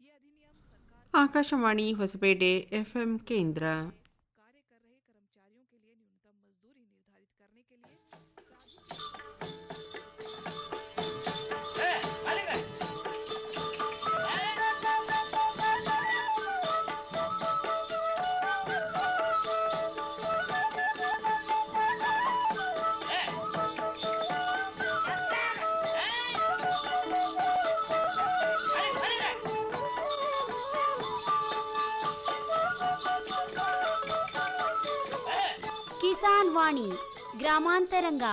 Akashvani Hosapete FM ಕೇಂದ್ರ कार्य कर रहे कर्मचारियों के लिए न्यूनतम मजदूरी निर्धारित करने के लिए ಕಿಸಾನ್ ವಾಣಿ ಗ್ರಾಮಾಂತರಂಗ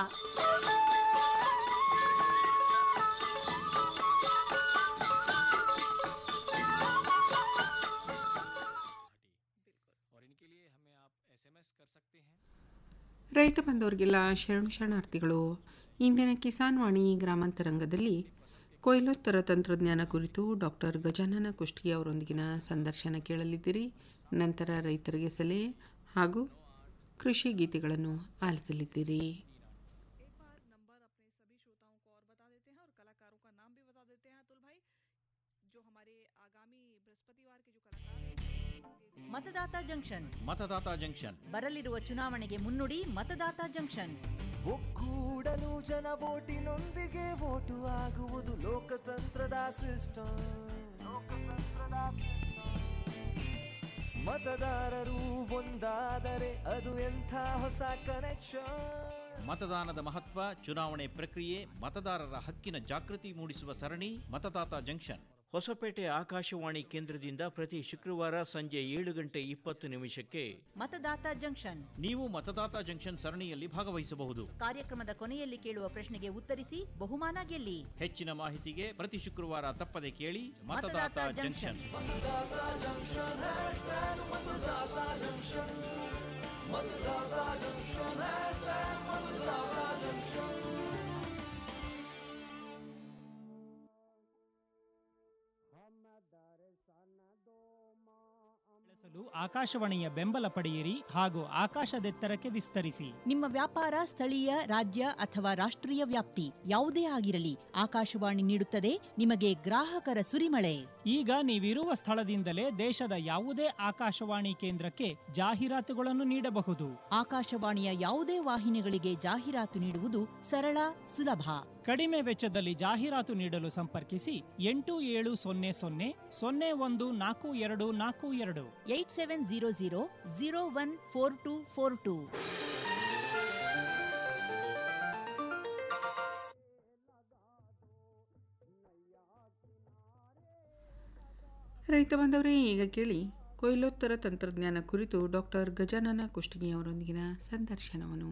और इनके लिए हमें आप एसएमएस कर सकते हैं ರೈತ ಬಂದವರಿಗೆಲ್ಲ ಶರಣು ಶರಣಾರ್ಥಿಗಳು ಇಂದಿನ ಕಿಸಾನ್ ವಾಣಿ ಗ್ರಾಮಾಂತರಂಗದಲ್ಲಿ ಕೊಯ್ಲೋತ್ತರ ತಂತ್ರಜ್ಞಾನ ಕುರಿತು ಡಾಕ್ಟರ್ ಗಜಾನನ ಕುಷ್ಟಗಿ ಅವರೊಂದಿಗಿನ ಸಂದರ್ಶನ ಕೇಳಲಿದ್ದೀರಿ ನಂತರ ರೈತರಿಗೆ ಸಲಹೆ ಹಾಗೂ ಕೃಷಿ ಗೀತೆಗಳನ್ನು ಆಲಿಸಲಿದ್ದೀರಿ एक बार नंबर अपने सभी श्रोताओं को और बता देते हैं और कलाकारों का नाम भी बता देते हैं अतुल भाई जो हमारे आगामी बृहस्पतिवार के जो कलाकार हैं ಮತದಾತ ಜಂಕ್ಷನ್ मतदाता जंक्शन ಬರಲಿರುವ ಚುನಾವಣೆಗೆ ಮುನ್ನುಡಿ ಮತದಾತ ಜಂಕ್ಷನ್ ಒಕ್ಕೂಡಲು ಜನ ಓಟಿನೊಂದಿಗೆ ಓಟು ಆಗುವುದು ಲೋಕತಂತ್ರದ ಸಿಸ್ಟಮ್ ಮತದಾರರು ಒಂದಾದರೆ ಅದು ಎಂಥ ಹೊಸ ಕನೆಕ್ಷನ್ ಮತದಾನದ ಮಹತ್ವ ಚುನಾವಣೆ ಪ್ರಕ್ರಿಯೆ ಮತದಾರರ ಹಕ್ಕಿನ ಜಾಗೃತಿ ಮೂಡಿಸುವ ಸರಣಿ ಮತದಾತ ಜಂಕ್ಷನ್ ಹೊಸಪೇಟೆ ಆಕಾಶವಾಣಿ ಕೇಂದ್ರದಿಂದ ಪ್ರತಿ ಶುಕ್ರವಾರ ಸಂಜೆ ಏಳು ಗಂಟೆ ಇಪ್ಪತ್ತು ನಿಮಿಷಕ್ಕೆ ಮತದಾತ ಜಂಕ್ಷನ್ ನೀವು ಮತದಾತ ಜಂಕ್ಷನ್ ಸರಣಿಯಲ್ಲಿ ಭಾಗವಹಿಸಬಹುದು ಕಾರ್ಯಕ್ರಮದ ಕೊನೆಯಲ್ಲಿ ಕೇಳುವ ಪ್ರಶ್ನೆಗೆ ಉತ್ತರಿಸಿ ಬಹುಮಾನ ಗೆಲ್ಲಿ ಹೆಚ್ಚಿನ ಮಾಹಿತಿಗೆ ಪ್ರತಿ ಶುಕ್ರವಾರ ತಪ್ಪದೆ ಕೇಳಿ ಮತದಾತ ಮತದಾತ ಜಂಕ್ಷನ್ ಬೆಳೆಸಲು ಆಕಾಶವಾಣಿಯ ಬೆಂಬಲ ಪಡೆಯಿರಿ ಹಾಗೂ ಆಕಾಶದೆತ್ತರಕ್ಕೆ ವಿಸ್ತರಿಸಿ ನಿಮ್ಮ ವ್ಯಾಪಾರ ಸ್ಥಳೀಯ ರಾಜ್ಯ ಅಥವಾ ರಾಷ್ಟ್ರೀಯ ವ್ಯಾಪ್ತಿ ಯಾವುದೇ ಆಗಿರಲಿ ಆಕಾಶವಾಣಿ ನೀಡುತ್ತದೆ ನಿಮಗೆ ಗ್ರಾಹಕರ ಸುರಿಮಳೆ ಈಗ ನೀವಿರುವ ಸ್ಥಳದಿಂದಲೇ ದೇಶದ ಯಾವುದೇ ಆಕಾಶವಾಣಿ ಕೇಂದ್ರಕ್ಕೆ ಜಾಹೀರಾತುಗಳನ್ನು ನೀಡಬಹುದು ಆಕಾಶವಾಣಿಯ ಯಾವುದೇ ವಾಹಿನಿಗಳಿಗೆ ಜಾಹೀರಾತು ನೀಡುವುದು ಸರಳ ಸುಲಭ ಕಡಿಮೆ ವೆಚ್ಚದಲ್ಲಿ ಜಾಹೀರಾತು ನೀಡಲು ಸಂಪರ್ಕಿಸಿ ಎಂಟು ಏಳು ಸೊನ್ನೆ ಸೊನ್ನೆ ಸೊನ್ನೆ ಒಂದು ನಾಲ್ಕು ಎರಡು ನಾಲ್ಕು ಎರಡು eight seven zero zero zero one four two four two ರೈತ ಬಂದವರೇ ಈಗ ಕೇಳಿ ಕೊಯ್ಲೋತ್ತರ ತಂತ್ರಜ್ಞಾನ ಕುರಿತು ಡಾಕ್ಟರ್ ಗಜಾನನ ಕುಷ್ಟಗಿ ಅವರೊಂದಿಗಿನ ಸಂದರ್ಶನವನ್ನು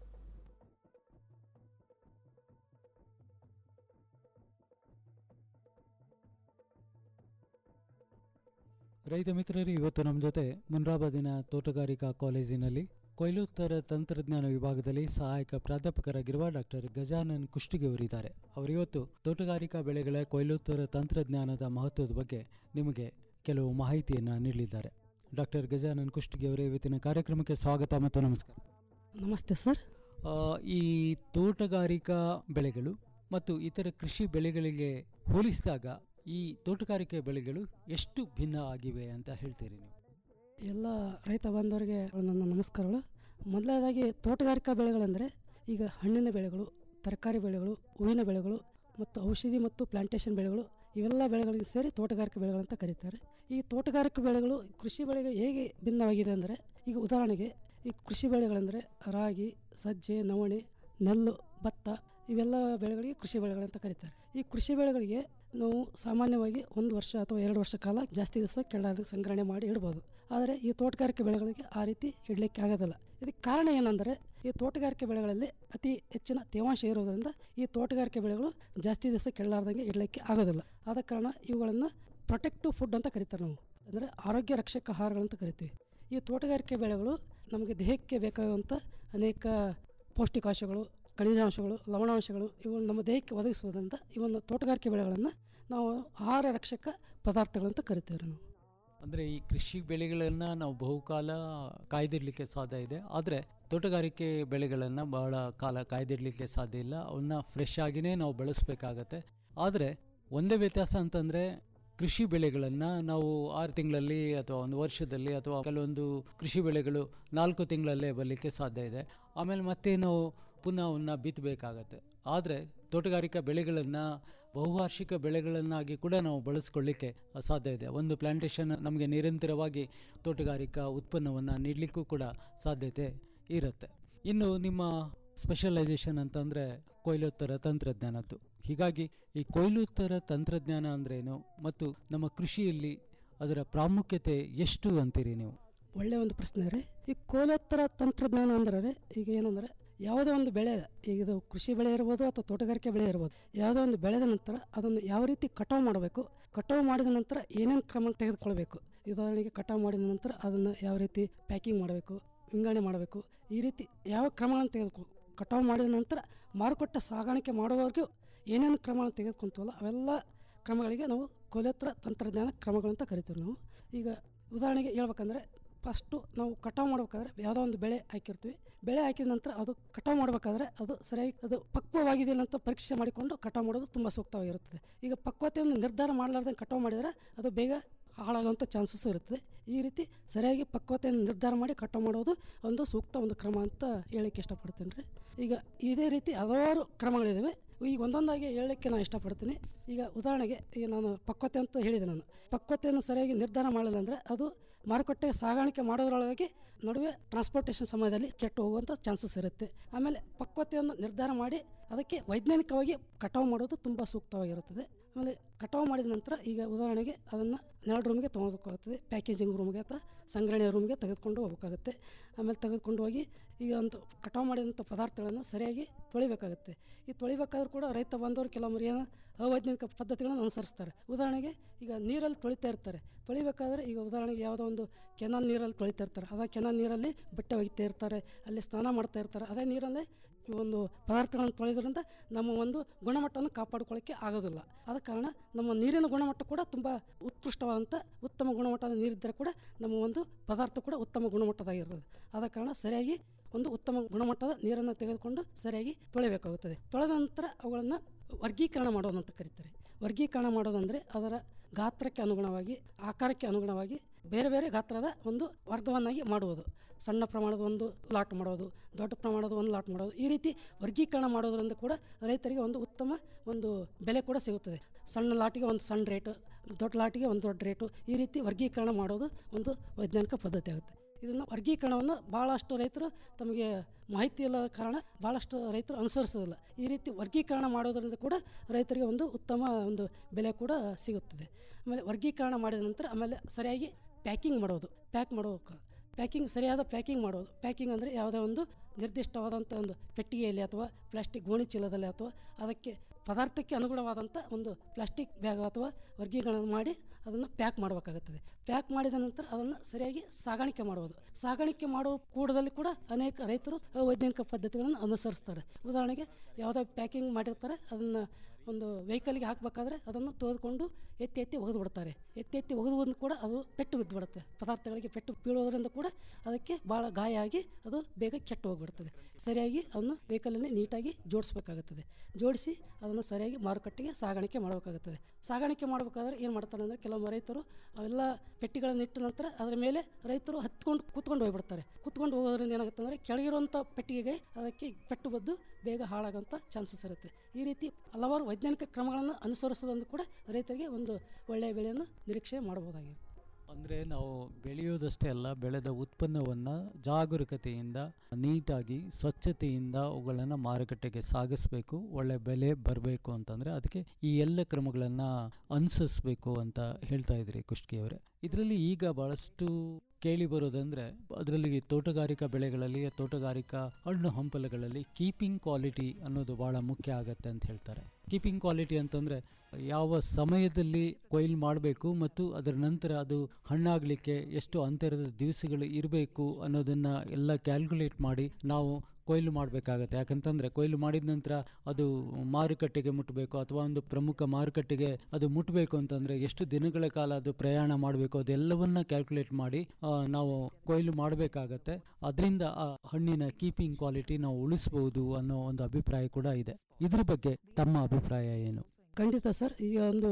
ರೈತ ಮಿತ್ರರು ಇವತ್ತು ನಮ್ಮ ಜೊತೆ ಮುನ್ರಾಬಾದಿನ ತೋಟಗಾರಿಕಾ ಕಾಲೇಜಿನಲ್ಲಿ ಕೊಯ್ಲೋತ್ತರ ತಂತ್ರಜ್ಞಾನ ವಿಭಾಗದಲ್ಲಿ ಸಹಾಯಕ ಪ್ರಾಧ್ಯಾಪಕರಾಗಿರುವ ಡಾಕ್ಟರ್ ಗಜಾನನ್ ಕುಷ್ಟಗಿ ಅವರಿದ್ದಾರೆ ಅವರಿವತ್ತು ತೋಟಗಾರಿಕಾ ಬೆಳೆಗಳ ಕೊಯ್ಲೋತ್ತರ ತಂತ್ರಜ್ಞಾನದ ಮಹತ್ವದ ಬಗ್ಗೆ ನಿಮಗೆ ಕೆಲವು ಮಾಹಿತಿಯನ್ನು ನೀಡಲಿದ್ದಾರೆ ಡಾಕ್ಟರ್ ಗಜಾನನ್ ಕುಷ್ಟಗಿ ಅವರೇ ಇವತ್ತಿನ ಕಾರ್ಯಕ್ರಮಕ್ಕೆ ಸ್ವಾಗತ ಮತ್ತು ನಮಸ್ಕಾರ ನಮಸ್ತೆ ಸರ್ ಆ, ಈ ತೋಟಗಾರಿಕಾ ಬೆಳೆಗಳು ಮತ್ತು ಇತರ ಕೃಷಿ ಬೆಳೆಗಳಿಗೆ ಹೋಲಿಸಿದಾಗ ಈ ತೋಟಗಾರಿಕೆ ಬೆಳೆಗಳು ಎಷ್ಟು ಭಿನ್ನ ಆಗಿವೆ ಅಂತ ಹೇಳ್ತೀರಿ ನೀವು ಎಲ್ಲ ರೈತ ಬಾಂಧವರಿಗೆ ನನ್ನ ನಮಸ್ಕಾರಗಳು ಮೊದಲನೇದಾಗಿ ತೋಟಗಾರಿಕಾ ಬೆಳೆಗಳೆಂದರೆ ಈಗ ಹಣ್ಣಿನ ಬೆಳೆಗಳು ತರಕಾರಿ ಬೆಳೆಗಳು ಹೂವಿನ ಬೆಳೆಗಳು ಮತ್ತು ಔಷಧಿ ಮತ್ತು ಪ್ಲಾಂಟೇಶನ್ ಬೆಳೆಗಳು ಇವೆಲ್ಲ ಬೆಳೆಗಳಿಗೆ ಸೇರಿ ತೋಟಗಾರಿಕೆ ಬೆಳೆಗಳಂತ ಕರೀತಾರೆ ಈ ತೋಟಗಾರಿಕೆ ಬೆಳೆಗಳು ಕೃಷಿ ಬೆಳೆಗೆ ಹೇಗೆ ಭಿನ್ನವಾಗಿದೆ ಅಂದರೆ ಈಗ ಉದಾಹರಣೆಗೆ ಈ ಕೃಷಿ ಬೆಳೆಗಳೆಂದರೆ ರಾಗಿ ಸಜ್ಜೆ ನವಣೆ ನೆಲ್ಲು ಭತ್ತ ಇವೆಲ್ಲ ಬೆಳೆಗಳಿಗೆ ಕೃಷಿ ಬೆಳೆಗಳಂತ ಕರೀತಾರೆ ಈ ಕೃಷಿ ಬೆಳೆಗಳಿಗೆ ನಾವು ಸಾಮಾನ್ಯವಾಗಿ ಒಂದು ವರ್ಷ ಅಥವಾ ಎರಡು ವರ್ಷ ಕಾಲ ಜಾಸ್ತಿ ದಿವಸ ಕೆಳಗೆ ಸಂಗ್ರಹಣೆ ಮಾಡಿ ಇಡ್ಬೋದು ಆದರೆ ಈ ತೋಟಗಾರಿಕೆ ಬೆಳೆಗಳಿಗೆ ಆ ರೀತಿ ಇಡಲಿಕ್ಕೆ ಆಗೋದಿಲ್ಲ ಇದಕ್ಕೆ ಕಾರಣ ಏನಂದರೆ ಈ ತೋಟಗಾರಿಕೆ ಬೆಳೆಗಳಲ್ಲಿ ಅತಿ ಹೆಚ್ಚಿನ ತೇವಾಂಶ ಇರೋದರಿಂದ ಈ ತೋಟಗಾರಿಕೆ ಬೆಳೆಗಳು ಜಾಸ್ತಿ ದಿವಸ ಕೆಳಲಾರ್ದಂಗೆ ಇಡಲಿಕ್ಕೆ ಆಗೋದಿಲ್ಲ ಆದ ಕಾರಣ ಇವುಗಳನ್ನು ಪ್ರೊಟೆಕ್ಟಿವ್ ಫುಡ್ ಅಂತ ಕರಿತಾರೆ ನಾವು ಅಂದರೆ ಆರೋಗ್ಯ ರಕ್ಷಕ ಆಹಾರಗಳಂತ ಕರಿತೀವಿ ಈ ತೋಟಗಾರಿಕೆ ಬೆಳೆಗಳು ನಮಗೆ ದೇಹಕ್ಕೆ ಬೇಕಾಗುವಂಥ ಅನೇಕ ಪೌಷ್ಟಿಕಾಂಶಗಳು ಖನಿಜಾಂಶಗಳು ಲವಣಾಂಶಗಳು ಇವು ನಮ್ಮ ದೇಹಕ್ಕೆ ಒದಗಿಸುವುದರಿಂದ ಇವನ್ನು ತೋಟಗಾರಿಕೆ ಬೆಳೆಗಳನ್ನು ನಾವು ಆಹಾರ ರಕ್ಷಕ ಪದಾರ್ಥಗಳಂತ ಕರಿತೇವೆ ನಾವು ಅಂದರೆ ಈ ಕೃಷಿ ಬೆಳೆಗಳನ್ನು ನಾವು ಬಹುಕಾಲ ಕಾಯ್ದಿಡಲಿಕ್ಕೆ ಸಾಧ್ಯ ಇದೆ ಆದರೆ ತೋಟಗಾರಿಕೆ ಬೆಳೆಗಳನ್ನು ಬಹಳ ಕಾಲ ಕಾಯ್ದಿಡಲಿಕ್ಕೆ ಸಾಧ್ಯ ಇಲ್ಲ ಅವನ್ನ ಫ್ರೆಶ್ ಆಗಿನೇ ನಾವು ಬಳಸಬೇಕಾಗತ್ತೆ ಆದರೆ ಒಂದೇ ವ್ಯತ್ಯಾಸ ಅಂತಂದರೆ ಕೃಷಿ ಬೆಳೆಗಳನ್ನು ನಾವು ಆರು ತಿಂಗಳಲ್ಲಿ ಅಥವಾ ಒಂದು ವರ್ಷದಲ್ಲಿ ಅಥವಾ ಕೆಲವೊಂದು ಕೃಷಿ ಬೆಳೆಗಳು ನಾಲ್ಕು ತಿಂಗಳಲ್ಲೇ ಬರಲಿಕ್ಕೆ ಸಾಧ್ಯ ಇದೆ ಆಮೇಲೆ ಮತ್ತೆ ನಾವು ಪುನಃ ಅವನ್ನ ಬಿತ್ತಬೇಕಾಗತ್ತೆ ಆದರೆ ತೋಟಗಾರಿಕಾ ಬೆಳೆಗಳನ್ನು ಬಹುವಾರ್ಷಿಕ ಬೆಳೆಗಳನ್ನಾಗಿ ಕೂಡ ನಾವು ಬಳಸ್ಕೊಳ್ಳಿಕ್ಕೆ ಸಾಧ್ಯ ಇದೆ ಒಂದು ಪ್ಲಾಂಟೇಶನ್ ನಮಗೆ ನಿರಂತರವಾಗಿ ತೋಟಗಾರಿಕಾ ಉತ್ಪನ್ನವನ್ನು ನೀಡಲಿಕ್ಕೂ ಕೂಡ ಸಾಧ್ಯತೆ ಇರುತ್ತೆ ಇನ್ನು ನಿಮ್ಮ ಸ್ಪೆಷಲೈಸೇಷನ್ ಅಂತಂದರೆ ಕೊಯ್ಲೋತ್ತರ ತಂತ್ರಜ್ಞಾನದ್ದು ಹೀಗಾಗಿ ಈ ಕೊಯ್ಲೋತ್ತರ ತಂತ್ರಜ್ಞಾನ ಅಂದ್ರೇನು ಮತ್ತು ನಮ್ಮ ಕೃಷಿಯಲ್ಲಿ ಅದರ ಪ್ರಾಮುಖ್ಯತೆ ಎಷ್ಟು ಅಂತೀರಿ ನೀವು ಒಳ್ಳೆಯ ಒಂದು ಪ್ರಶ್ನೆ ರೀ ಈ ಕೋಲೋತ್ತರ ತಂತ್ರಜ್ಞಾನ ಅಂದ್ರೆ ರೀ ಈಗ ಏನಂದ್ರೆ ಯಾವುದೇ ಒಂದು ಬೆಳೆ ಈಗ ಇದು ಕೃಷಿ ಬೆಳೆ ಇರ್ಬೋದು ಅಥವಾ ತೋಟಗಾರಿಕೆ ಬೆಳೆ ಇರ್ಬೋದು ಯಾವುದೇ ಒಂದು ಬೆಳೆದ ನಂತರ ಅದನ್ನು ಯಾವ ರೀತಿ ಕಟಾವು ಮಾಡಬೇಕು ಕಟಾವು ಮಾಡಿದ ನಂತರ ಏನೇನು ಕ್ರಮ ತೆಗೆದುಕೊಳ್ಬೇಕು ಉದಾಹರಣೆಗೆ ಕಟಾವು ಮಾಡಿದ ನಂತರ ಅದನ್ನು ಯಾವ ರೀತಿ ಪ್ಯಾಕಿಂಗ್ ಮಾಡಬೇಕು ವಿಂಗಡಣೆ ಮಾಡಬೇಕು ಈ ರೀತಿ ಯಾವ ಕ್ರಮಗಳನ್ನು ತೆಗೆದುಕೊ ಕಟಾವು ಮಾಡಿದ ನಂತರ ಮಾರುಕಟ್ಟೆ ಸಾಗಾಣಿಕೆ ಮಾಡುವವರೆಗೂ ಏನೇನು ಕ್ರಮಗಳನ್ನು ತೆಗೆದುಕೊಂತೀವಲ್ಲ ಅವೆಲ್ಲ ಕ್ರಮಗಳಿಗೆ ನಾವು ಕೊಲೆತ್ರ ತಂತ್ರಜ್ಞಾನ ಕ್ರಮಗಳಂತ ಕರಿತೀವಿ ನಾವು ಈಗ ಉದಾಹರಣೆಗೆ ಹೇಳ್ಬೇಕಂದ್ರೆ ಫಸ್ಟು ನಾವು ಕಟಾವು ಮಾಡ್ಬೇಕಾದ್ರೆ ಯಾವುದೋ ಒಂದು ಬೆಳೆ ಹಾಕಿರ್ತೀವಿ ಬೆಳೆ ಹಾಕಿದ ನಂತರ ಅದು ಕಟಾವು ಮಾಡಬೇಕಾದ್ರೆ ಅದು ಸರಿಯಾಗಿ ಅದು ಪಕ್ವವಾಗಿದೆಯಲ್ಲ ಅಂತ ಪರೀಕ್ಷೆ ಮಾಡಿಕೊಂಡು ಕಟಾವು ಮಾಡೋದು ತುಂಬ ಸೂಕ್ತವಾಗಿರುತ್ತದೆ ಈಗ ಪಕ್ವತೆಯನ್ನು ನಿರ್ಧಾರ ಮಾಡಲಾರ್ದಂಗೆ ಕಟಾವು ಮಾಡಿದರೆ ಅದು ಬೇಗ ಹಾಳಾಗುವಂಥ ಚಾನ್ಸಸ್ ಇರುತ್ತದೆ ಈ ರೀತಿ ಸರಿಯಾಗಿ ಪಕ್ವತೆಯನ್ನು ನಿರ್ಧಾರ ಮಾಡಿ ಕಟಾವು ಮಾಡೋದು ಒಂದು ಸೂಕ್ತ ಒಂದು ಕ್ರಮ ಅಂತ ಹೇಳಕ್ಕೆ ಇಷ್ಟಪಡ್ತೀನಿ ರೀ ಈಗ ಇದೇ ರೀತಿ ಹಲವಾರು ಕ್ರಮಗಳಿದ್ದಾವೆ ಈಗ ಒಂದೊಂದಾಗಿ ಹೇಳಲಿಕ್ಕೆ ನಾನು ಇಷ್ಟಪಡ್ತೀನಿ ಈಗ ಉದಾಹರಣೆಗೆ ಈಗ ನಾನು ಪಕ್ವತೆ ಅಂತ ಹೇಳಿದೆ ನಾನು ಪಕ್ವತೆಯನ್ನು ಸರಿಯಾಗಿ ನಿರ್ಧಾರ ಮಾಡಲಿಲ್ಲ ಅಂದರೆ ಅದು ಮಾರುಕಟ್ಟೆಗೆ ಸಾಗಾಣಿಕೆ ಮಾಡೋದ್ರೊಳಗಾಗಿ ನಡುವೆ ಟ್ರಾನ್ಸ್ಪೋರ್ಟೇಷನ್ ಸಮಯದಲ್ಲಿ ಕೆಟ್ಟು ಹೋಗುವಂಥ ಚಾನ್ಸಸ್ ಇರುತ್ತೆ ಆಮೇಲೆ ಪಕ್ವತೆಯನ್ನು ನಿರ್ಧಾರ ಮಾಡಿ ಅದಕ್ಕೆ ವೈಜ್ಞಾನಿಕವಾಗಿ ಕಟಾವು ಮಾಡೋದು ತುಂಬ ಸೂಕ್ತವಾಗಿರುತ್ತದೆ ಆಮೇಲೆ ಕಟಾವು ಮಾಡಿದ ನಂತರ ಈಗ ಉದಾಹರಣೆಗೆ ಅದನ್ನು ನೆರಳು ರೂಮ್ಗೆ ತೊಗೊಳೋದಕ್ಕಾಗುತ್ತದೆ ಪ್ಯಾಕೇಜಿಂಗ್ ರೂಮ್ಗೆ ಅಥವಾ ಸಂಗ್ರಹಣೆ ರೂಮ್ಗೆ ತೆಗೆದುಕೊಂಡು ಹೋಗಬೇಕಾಗುತ್ತೆ ಆಮೇಲೆ ತೆಗೆದುಕೊಂಡು ಹೋಗಿ ಈಗ ಒಂದು ಕಟಾವು ಮಾಡಿದಂಥ ಪದಾರ್ಥಗಳನ್ನು ಸರಿಯಾಗಿ ತೊಳಿಬೇಕಾಗುತ್ತೆ ಈ ತೊಳಿಬೇಕಾದ್ರೂ ಕೂಡ ರೈತ ಬಂದವರು ಕೆಲವೊಮ್ಮೆ ಏನು ಅವೈಜ್ಞಾನಿಕ ಪದ್ಧತಿಗಳನ್ನು ಅನುಸರಿಸ್ತಾರೆ ಉದಾಹರಣೆಗೆ ಈಗ ನೀರಲ್ಲಿ ತೊಳಿತಾ ಇರ್ತಾರೆ ತೊಳಿಬೇಕಾದ್ರೆ ಈಗ ಉದಾಹರಣೆಗೆ ಯಾವುದೋ ಒಂದು ಕೆನಾಲ್ ನೀರಲ್ಲಿ ತೊಳಿತಾ ಇರ್ತಾರೆ ಅದೇ ಕೆನಾಲ್ ನೀರಲ್ಲಿ ಬಟ್ಟೆ ಒಗಿತಾ ಇರ್ತಾರೆ ಅಲ್ಲಿ ಸ್ನಾನ ಮಾಡ್ತಾ ಇರ್ತಾರೆ ಅದೇ ನೀರಲ್ಲೇ ಒಂದು ಪದಾರ್ಥಗಳನ್ನು ತೊಳೆದ್ರಿಂದ ನಮ್ಮ ಒಂದು ಗುಣಮಟ್ಟವನ್ನು ಕಾಪಾಡಿಕೊಳ್ಳೋಕ್ಕೆ ಆಗೋದಿಲ್ಲ ಆದ ಕಾರಣ ನಮ್ಮ ನೀರಿನ ಗುಣಮಟ್ಟ ಕೂಡ ತುಂಬ ಉತ್ಕೃಷ್ಟವಾದಂಥ ಉತ್ತಮ ಗುಣಮಟ್ಟದ ನೀರಿದ್ದರೆ ಕೂಡ ನಮ್ಮ ಒಂದು ಪದಾರ್ಥ ಕೂಡ ಉತ್ತಮ ಗುಣಮಟ್ಟದಾಗಿರ್ತದೆ ಆದ ಕಾರಣ ಸರಿಯಾಗಿ ಒಂದು ಉತ್ತಮ ಗುಣಮಟ್ಟದ ನೀರನ್ನು ತೆಗೆದುಕೊಂಡು ಸರಿಯಾಗಿ ತೊಳೆಯಬೇಕಾಗುತ್ತದೆ ತೊಳೆದ ನಂತರ ಅವುಗಳನ್ನು ವರ್ಗೀಕರಣ ಮಾಡೋದು ಅಂತ ಕರೀತಾರೆ ವರ್ಗೀಕರಣ ಮಾಡೋದಂದರೆ ಅದರ ಗಾತ್ರಕ್ಕೆ ಅನುಗುಣವಾಗಿ ಆಕಾರಕ್ಕೆ ಅನುಗುಣವಾಗಿ ಬೇರೆ ಬೇರೆ ಗಾತ್ರದ ಒಂದು ವರ್ಗವನ್ನಾಗಿ ಮಾಡುವುದು ಸಣ್ಣ ಪ್ರಮಾಣದ ಒಂದು ಲಾಟ್ ಮಾಡೋದು ದೊಡ್ಡ ಪ್ರಮಾಣದ ಒಂದು ಲಾಟ್ ಮಾಡೋದು ಈ ರೀತಿ ವರ್ಗೀಕರಣ ಮಾಡೋದ್ರಿಂದ ಕೂಡ ರೈತರಿಗೆ ಒಂದು ಉತ್ತಮ ಒಂದು ಬೆಲೆ ಕೂಡ ಸಿಗುತ್ತದೆ ಸಣ್ಣ ಲಾಟಿಗೆ ಒಂದು ಸಣ್ಣ ರೇಟು ದೊಡ್ಡ ಲಾಟಿಗೆ ಒಂದು ದೊಡ್ಡ ರೇಟು ಈ ರೀತಿ ವರ್ಗೀಕರಣ ಮಾಡೋದು ಒಂದು ವೈಜ್ಞಾನಿಕ ಪದ್ಧತಿ ಆಗುತ್ತೆ ಇದನ್ನು ವರ್ಗೀಕರಣವನ್ನು ಭಾಳಷ್ಟು ರೈತರು ತಮಗೆ ಮಾಹಿತಿ ಇಲ್ಲದ ಕಾರಣ ಭಾಳಷ್ಟು ರೈತರು ಅನುಸರಿಸೋದಿಲ್ಲ ಈ ರೀತಿ ವರ್ಗೀಕರಣ ಮಾಡೋದ್ರಿಂದ ಕೂಡ ರೈತರಿಗೆ ಒಂದು ಉತ್ತಮ ಒಂದು ಬೆಲೆ ಕೂಡ ಸಿಗುತ್ತದೆ ಆಮೇಲೆ ವರ್ಗೀಕರಣ ಮಾಡಿದ ನಂತರ ಆಮೇಲೆ ಸರಿಯಾಗಿ ಪ್ಯಾಕಿಂಗ್ ಮಾಡೋದು ಪ್ಯಾಕ್ ಮಾಡೋಕೆ ಪ್ಯಾಕಿಂಗ್ ಸರಿಯಾದ ಪ್ಯಾಕಿಂಗ್ ಮಾಡೋದು ಪ್ಯಾಕಿಂಗ್ ಅಂದರೆ ಯಾವುದೇ ಒಂದು ನಿರ್ದಿಷ್ಟವಾದಂಥ ಒಂದು ಪೆಟ್ಟಿಗೆಯಲ್ಲಿ ಅಥವಾ ಪ್ಲಾಸ್ಟಿಕ್ ಗೋಣಿ ಚೀಲದಲ್ಲಿ ಅಥವಾ ಅದಕ್ಕೆ ಪದಾರ್ಥಕ್ಕೆ ಅನುಗುಣವಾದಂಥ ಒಂದು ಪ್ಲಾಸ್ಟಿಕ್ ಬ್ಯಾಗ್ ಅಥವಾ ವರ್ಗೀಕರಣ ಮಾಡಿ ಅದನ್ನು ಪ್ಯಾಕ್ ಮಾಡಬೇಕಾಗುತ್ತದೆ ಪ್ಯಾಕ್ ಮಾಡಿದ ನಂತರ ಅದನ್ನು ಸರಿಯಾಗಿ ಸಾಗಾಣಿಕೆ ಮಾಡುವುದು ಸಾಗಾಣಿಕೆ ಮಾಡುವ ಕೂಡದಲ್ಲಿ ಕೂಡ ಅನೇಕ ರೈತರು ವೈಜ್ಞಾನಿಕ ಪದ್ಧತಿಗಳನ್ನು ಅನುಸರಿಸ್ತಾರೆ ಉದಾಹರಣೆಗೆ ಯಾವುದೋ ಪ್ಯಾಕಿಂಗ್ ಮಾಡಿರ್ತಾರೆ ಅದನ್ನು ಒಂದು ವೆಹಿಕಲ್ಗೆ ಹಾಕಬೇಕಾದ್ರೆ ಅದನ್ನು ತೆಗೆದುಕೊಂಡು ಎತ್ತಿ ಎತ್ತಿ ಒಗೆದು ಬಿಡ್ತಾರೆ ಎತ್ತಿ ಎತ್ತಿ ಒಗೆದು ಕೂಡ ಅದು ಪೆಟ್ಟು ಬಿದ್ದು ಬಿಡುತ್ತೆ ಪದಾರ್ಥಗಳಿಗೆ ಪೆಟ್ಟು ಬೀಳೋದ್ರಿಂದ ಕೂಡ ಅದಕ್ಕೆ ಭಾಳ ಗಾಯ ಆಗಿ ಅದು ಬೇಗ ಕೆಟ್ಟು ಹೋಗಿಬಿಡ್ತದೆ ಸರಿಯಾಗಿ ಅದನ್ನು ವೆಹಿಕಲಲ್ಲಿ ನೀಟಾಗಿ ಜೋಡಿಸ್ಬೇಕಾಗುತ್ತದೆ ಜೋಡಿಸಿ ಅದನ್ನು ಸರಿಯಾಗಿ ಮಾರುಕಟ್ಟೆಗೆ ಸಾಗಾಣಿಕೆ ಮಾಡಬೇಕಾಗುತ್ತದೆ ಸಾಗಾಣಿಕೆ ಮಾಡಬೇಕಾದ್ರೆ ಏನು ಮಾಡ್ತಾರೆ ಅಂದರೆ ಕೆಲವು ರೈತರು ಅವೆಲ್ಲ ಪೆಟ್ಟಿಗಳನ್ನು ಇಟ್ಟ ನಂತರ ಅದರ ಮೇಲೆ ರೈತರು ಹತ್ಕೊಂಡು ಕೂತ್ಕೊಂಡು ಹೋಗ್ಬಿಡ್ತಾರೆ ಕೂತ್ಕೊಂಡು ಹೋಗೋದ್ರಿಂದ ಏನಾಗುತ್ತೆ ಅಂದರೆ ಕೆಳಗಿರುವಂಥ ಪೆಟ್ಟಿಗೆಗೆ ಅದಕ್ಕೆ ಪೆಟ್ಟು ಬದ್ದು ಬೇಗ ಹಾಳಾಗೋಂಥ ಚಾನ್ಸಸ್ ಇರುತ್ತೆ ಈ ರೀತಿ ಹಲವಾರು ವೈಜ್ಞಾನಿಕ ಕ್ರಮಗಳನ್ನು ಅನುಸರಿಸೋದ್ರಿಂದ ಕೂಡ ರೈತರಿಗೆ ಒಂದು ಒಳ್ಳೆಯ ಬೆಳೆಯನ್ನು ನಿರೀಕ್ಷೆ ಮಾಡಬಹುದಾಗಿದೆ ಅಂದರೆ ನಾವು ಬೆಳೆಯೋದಷ್ಟೇ ಅಲ್ಲ ಬೆಳೆದ ಉತ್ಪನ್ನವನ್ನು ಜಾಗರೂಕತೆಯಿಂದ ನೀಟಾಗಿ ಸ್ವಚ್ಛತೆಯಿಂದ ಅವುಗಳನ್ನು ಮಾರುಕಟ್ಟೆಗೆ ಸಾಗಿಸಬೇಕು ಒಳ್ಳೆ ಬೆಲೆ ಬರಬೇಕು ಅಂತಂದರೆ ಅದಕ್ಕೆ ಈ ಎಲ್ಲ ಕ್ರಮಗಳನ್ನು ಅನುಸರಿಸಬೇಕು ಅಂತ ಹೇಳ್ತಾ ಇದ್ರಿ ಕುಷ್ಕಿಯವರೇ ಇದರಲ್ಲಿ ಈಗ ಭಾಳಷ್ಟು ಕೇಳಿ ಬರೋದಂದರೆ ಅದರಲ್ಲಿ ತೋಟಗಾರಿಕಾ ಬೆಳೆಗಳಲ್ಲಿ ತೋಟಗಾರಿಕಾ ಹಣ್ಣು ಹಂಪಲುಗಳಲ್ಲಿ ಕೀಪಿಂಗ್ ಕ್ವಾಲಿಟಿ ಅನ್ನೋದು ಭಾಳ ಮುಖ್ಯ ಆಗತ್ತೆ ಅಂತ ಹೇಳ್ತಾರೆ ಕೀಪಿಂಗ್ ಕ್ವಾಲಿಟಿ ಅಂತಂದರೆ ಯಾವ ಸಮಯದಲ್ಲಿ ಕೊಯ್ಲು ಮಾಡಬೇಕು ಮತ್ತು ಅದರ ನಂತರ ಅದು ಹಣ್ಣಾಗಲಿಕ್ಕೆ ಎಷ್ಟು ಅಂತರದ ದಿವಸಗಳು ಇರಬೇಕು ಅನ್ನೋದನ್ನು ಎಲ್ಲ ಕ್ಯಾಲ್ಕುಲೇಟ್ ಮಾಡಿ ನಾವು ಕೊಯ್ಲು ಮಾಡಬೇಕಾಗತ್ತೆ ಯಾಕಂತಂದರೆ ಕೊಯ್ಲು ಮಾಡಿದ ನಂತರ ಅದು ಮಾರುಕಟ್ಟೆಗೆ ಮುಟ್ಟಬೇಕು ಅಥವಾ ಒಂದು ಪ್ರಮುಖ ಮಾರುಕಟ್ಟೆಗೆ ಅದು ಮುಟ್ಟಬೇಕು ಅಂತಂದರೆ ಎಷ್ಟು ದಿನಗಳ ಕಾಲ ಅದು ಪ್ರಯಾಣ ಮಾಡಬೇಕು ಅದೆಲ್ಲವನ್ನ ಕ್ಯಾಲ್ಕುಲೇಟ್ ಮಾಡಿ ಆ, ನಾವು ಕೊಯ್ಲು ಮಾಡಬೇಕಾಗತ್ತೆ ಅದರಿಂದ ಆ ಹಣ್ಣಿನ ಕೀಪಿಂಗ್ ಕ್ವಾಲಿಟಿ ನಾವು ಉಳಿಸ್ಬೋದು ಅನ್ನೋ ಒಂದು ಅಭಿಪ್ರಾಯ ಕೂಡ ಇದೆ ಇದ್ರ ಬಗ್ಗೆ ತಮ್ಮ ಅಭಿಪ್ರಾಯ ಏನು ಖಂಡಿತ ಸರ್ ಈಗ ಒಂದು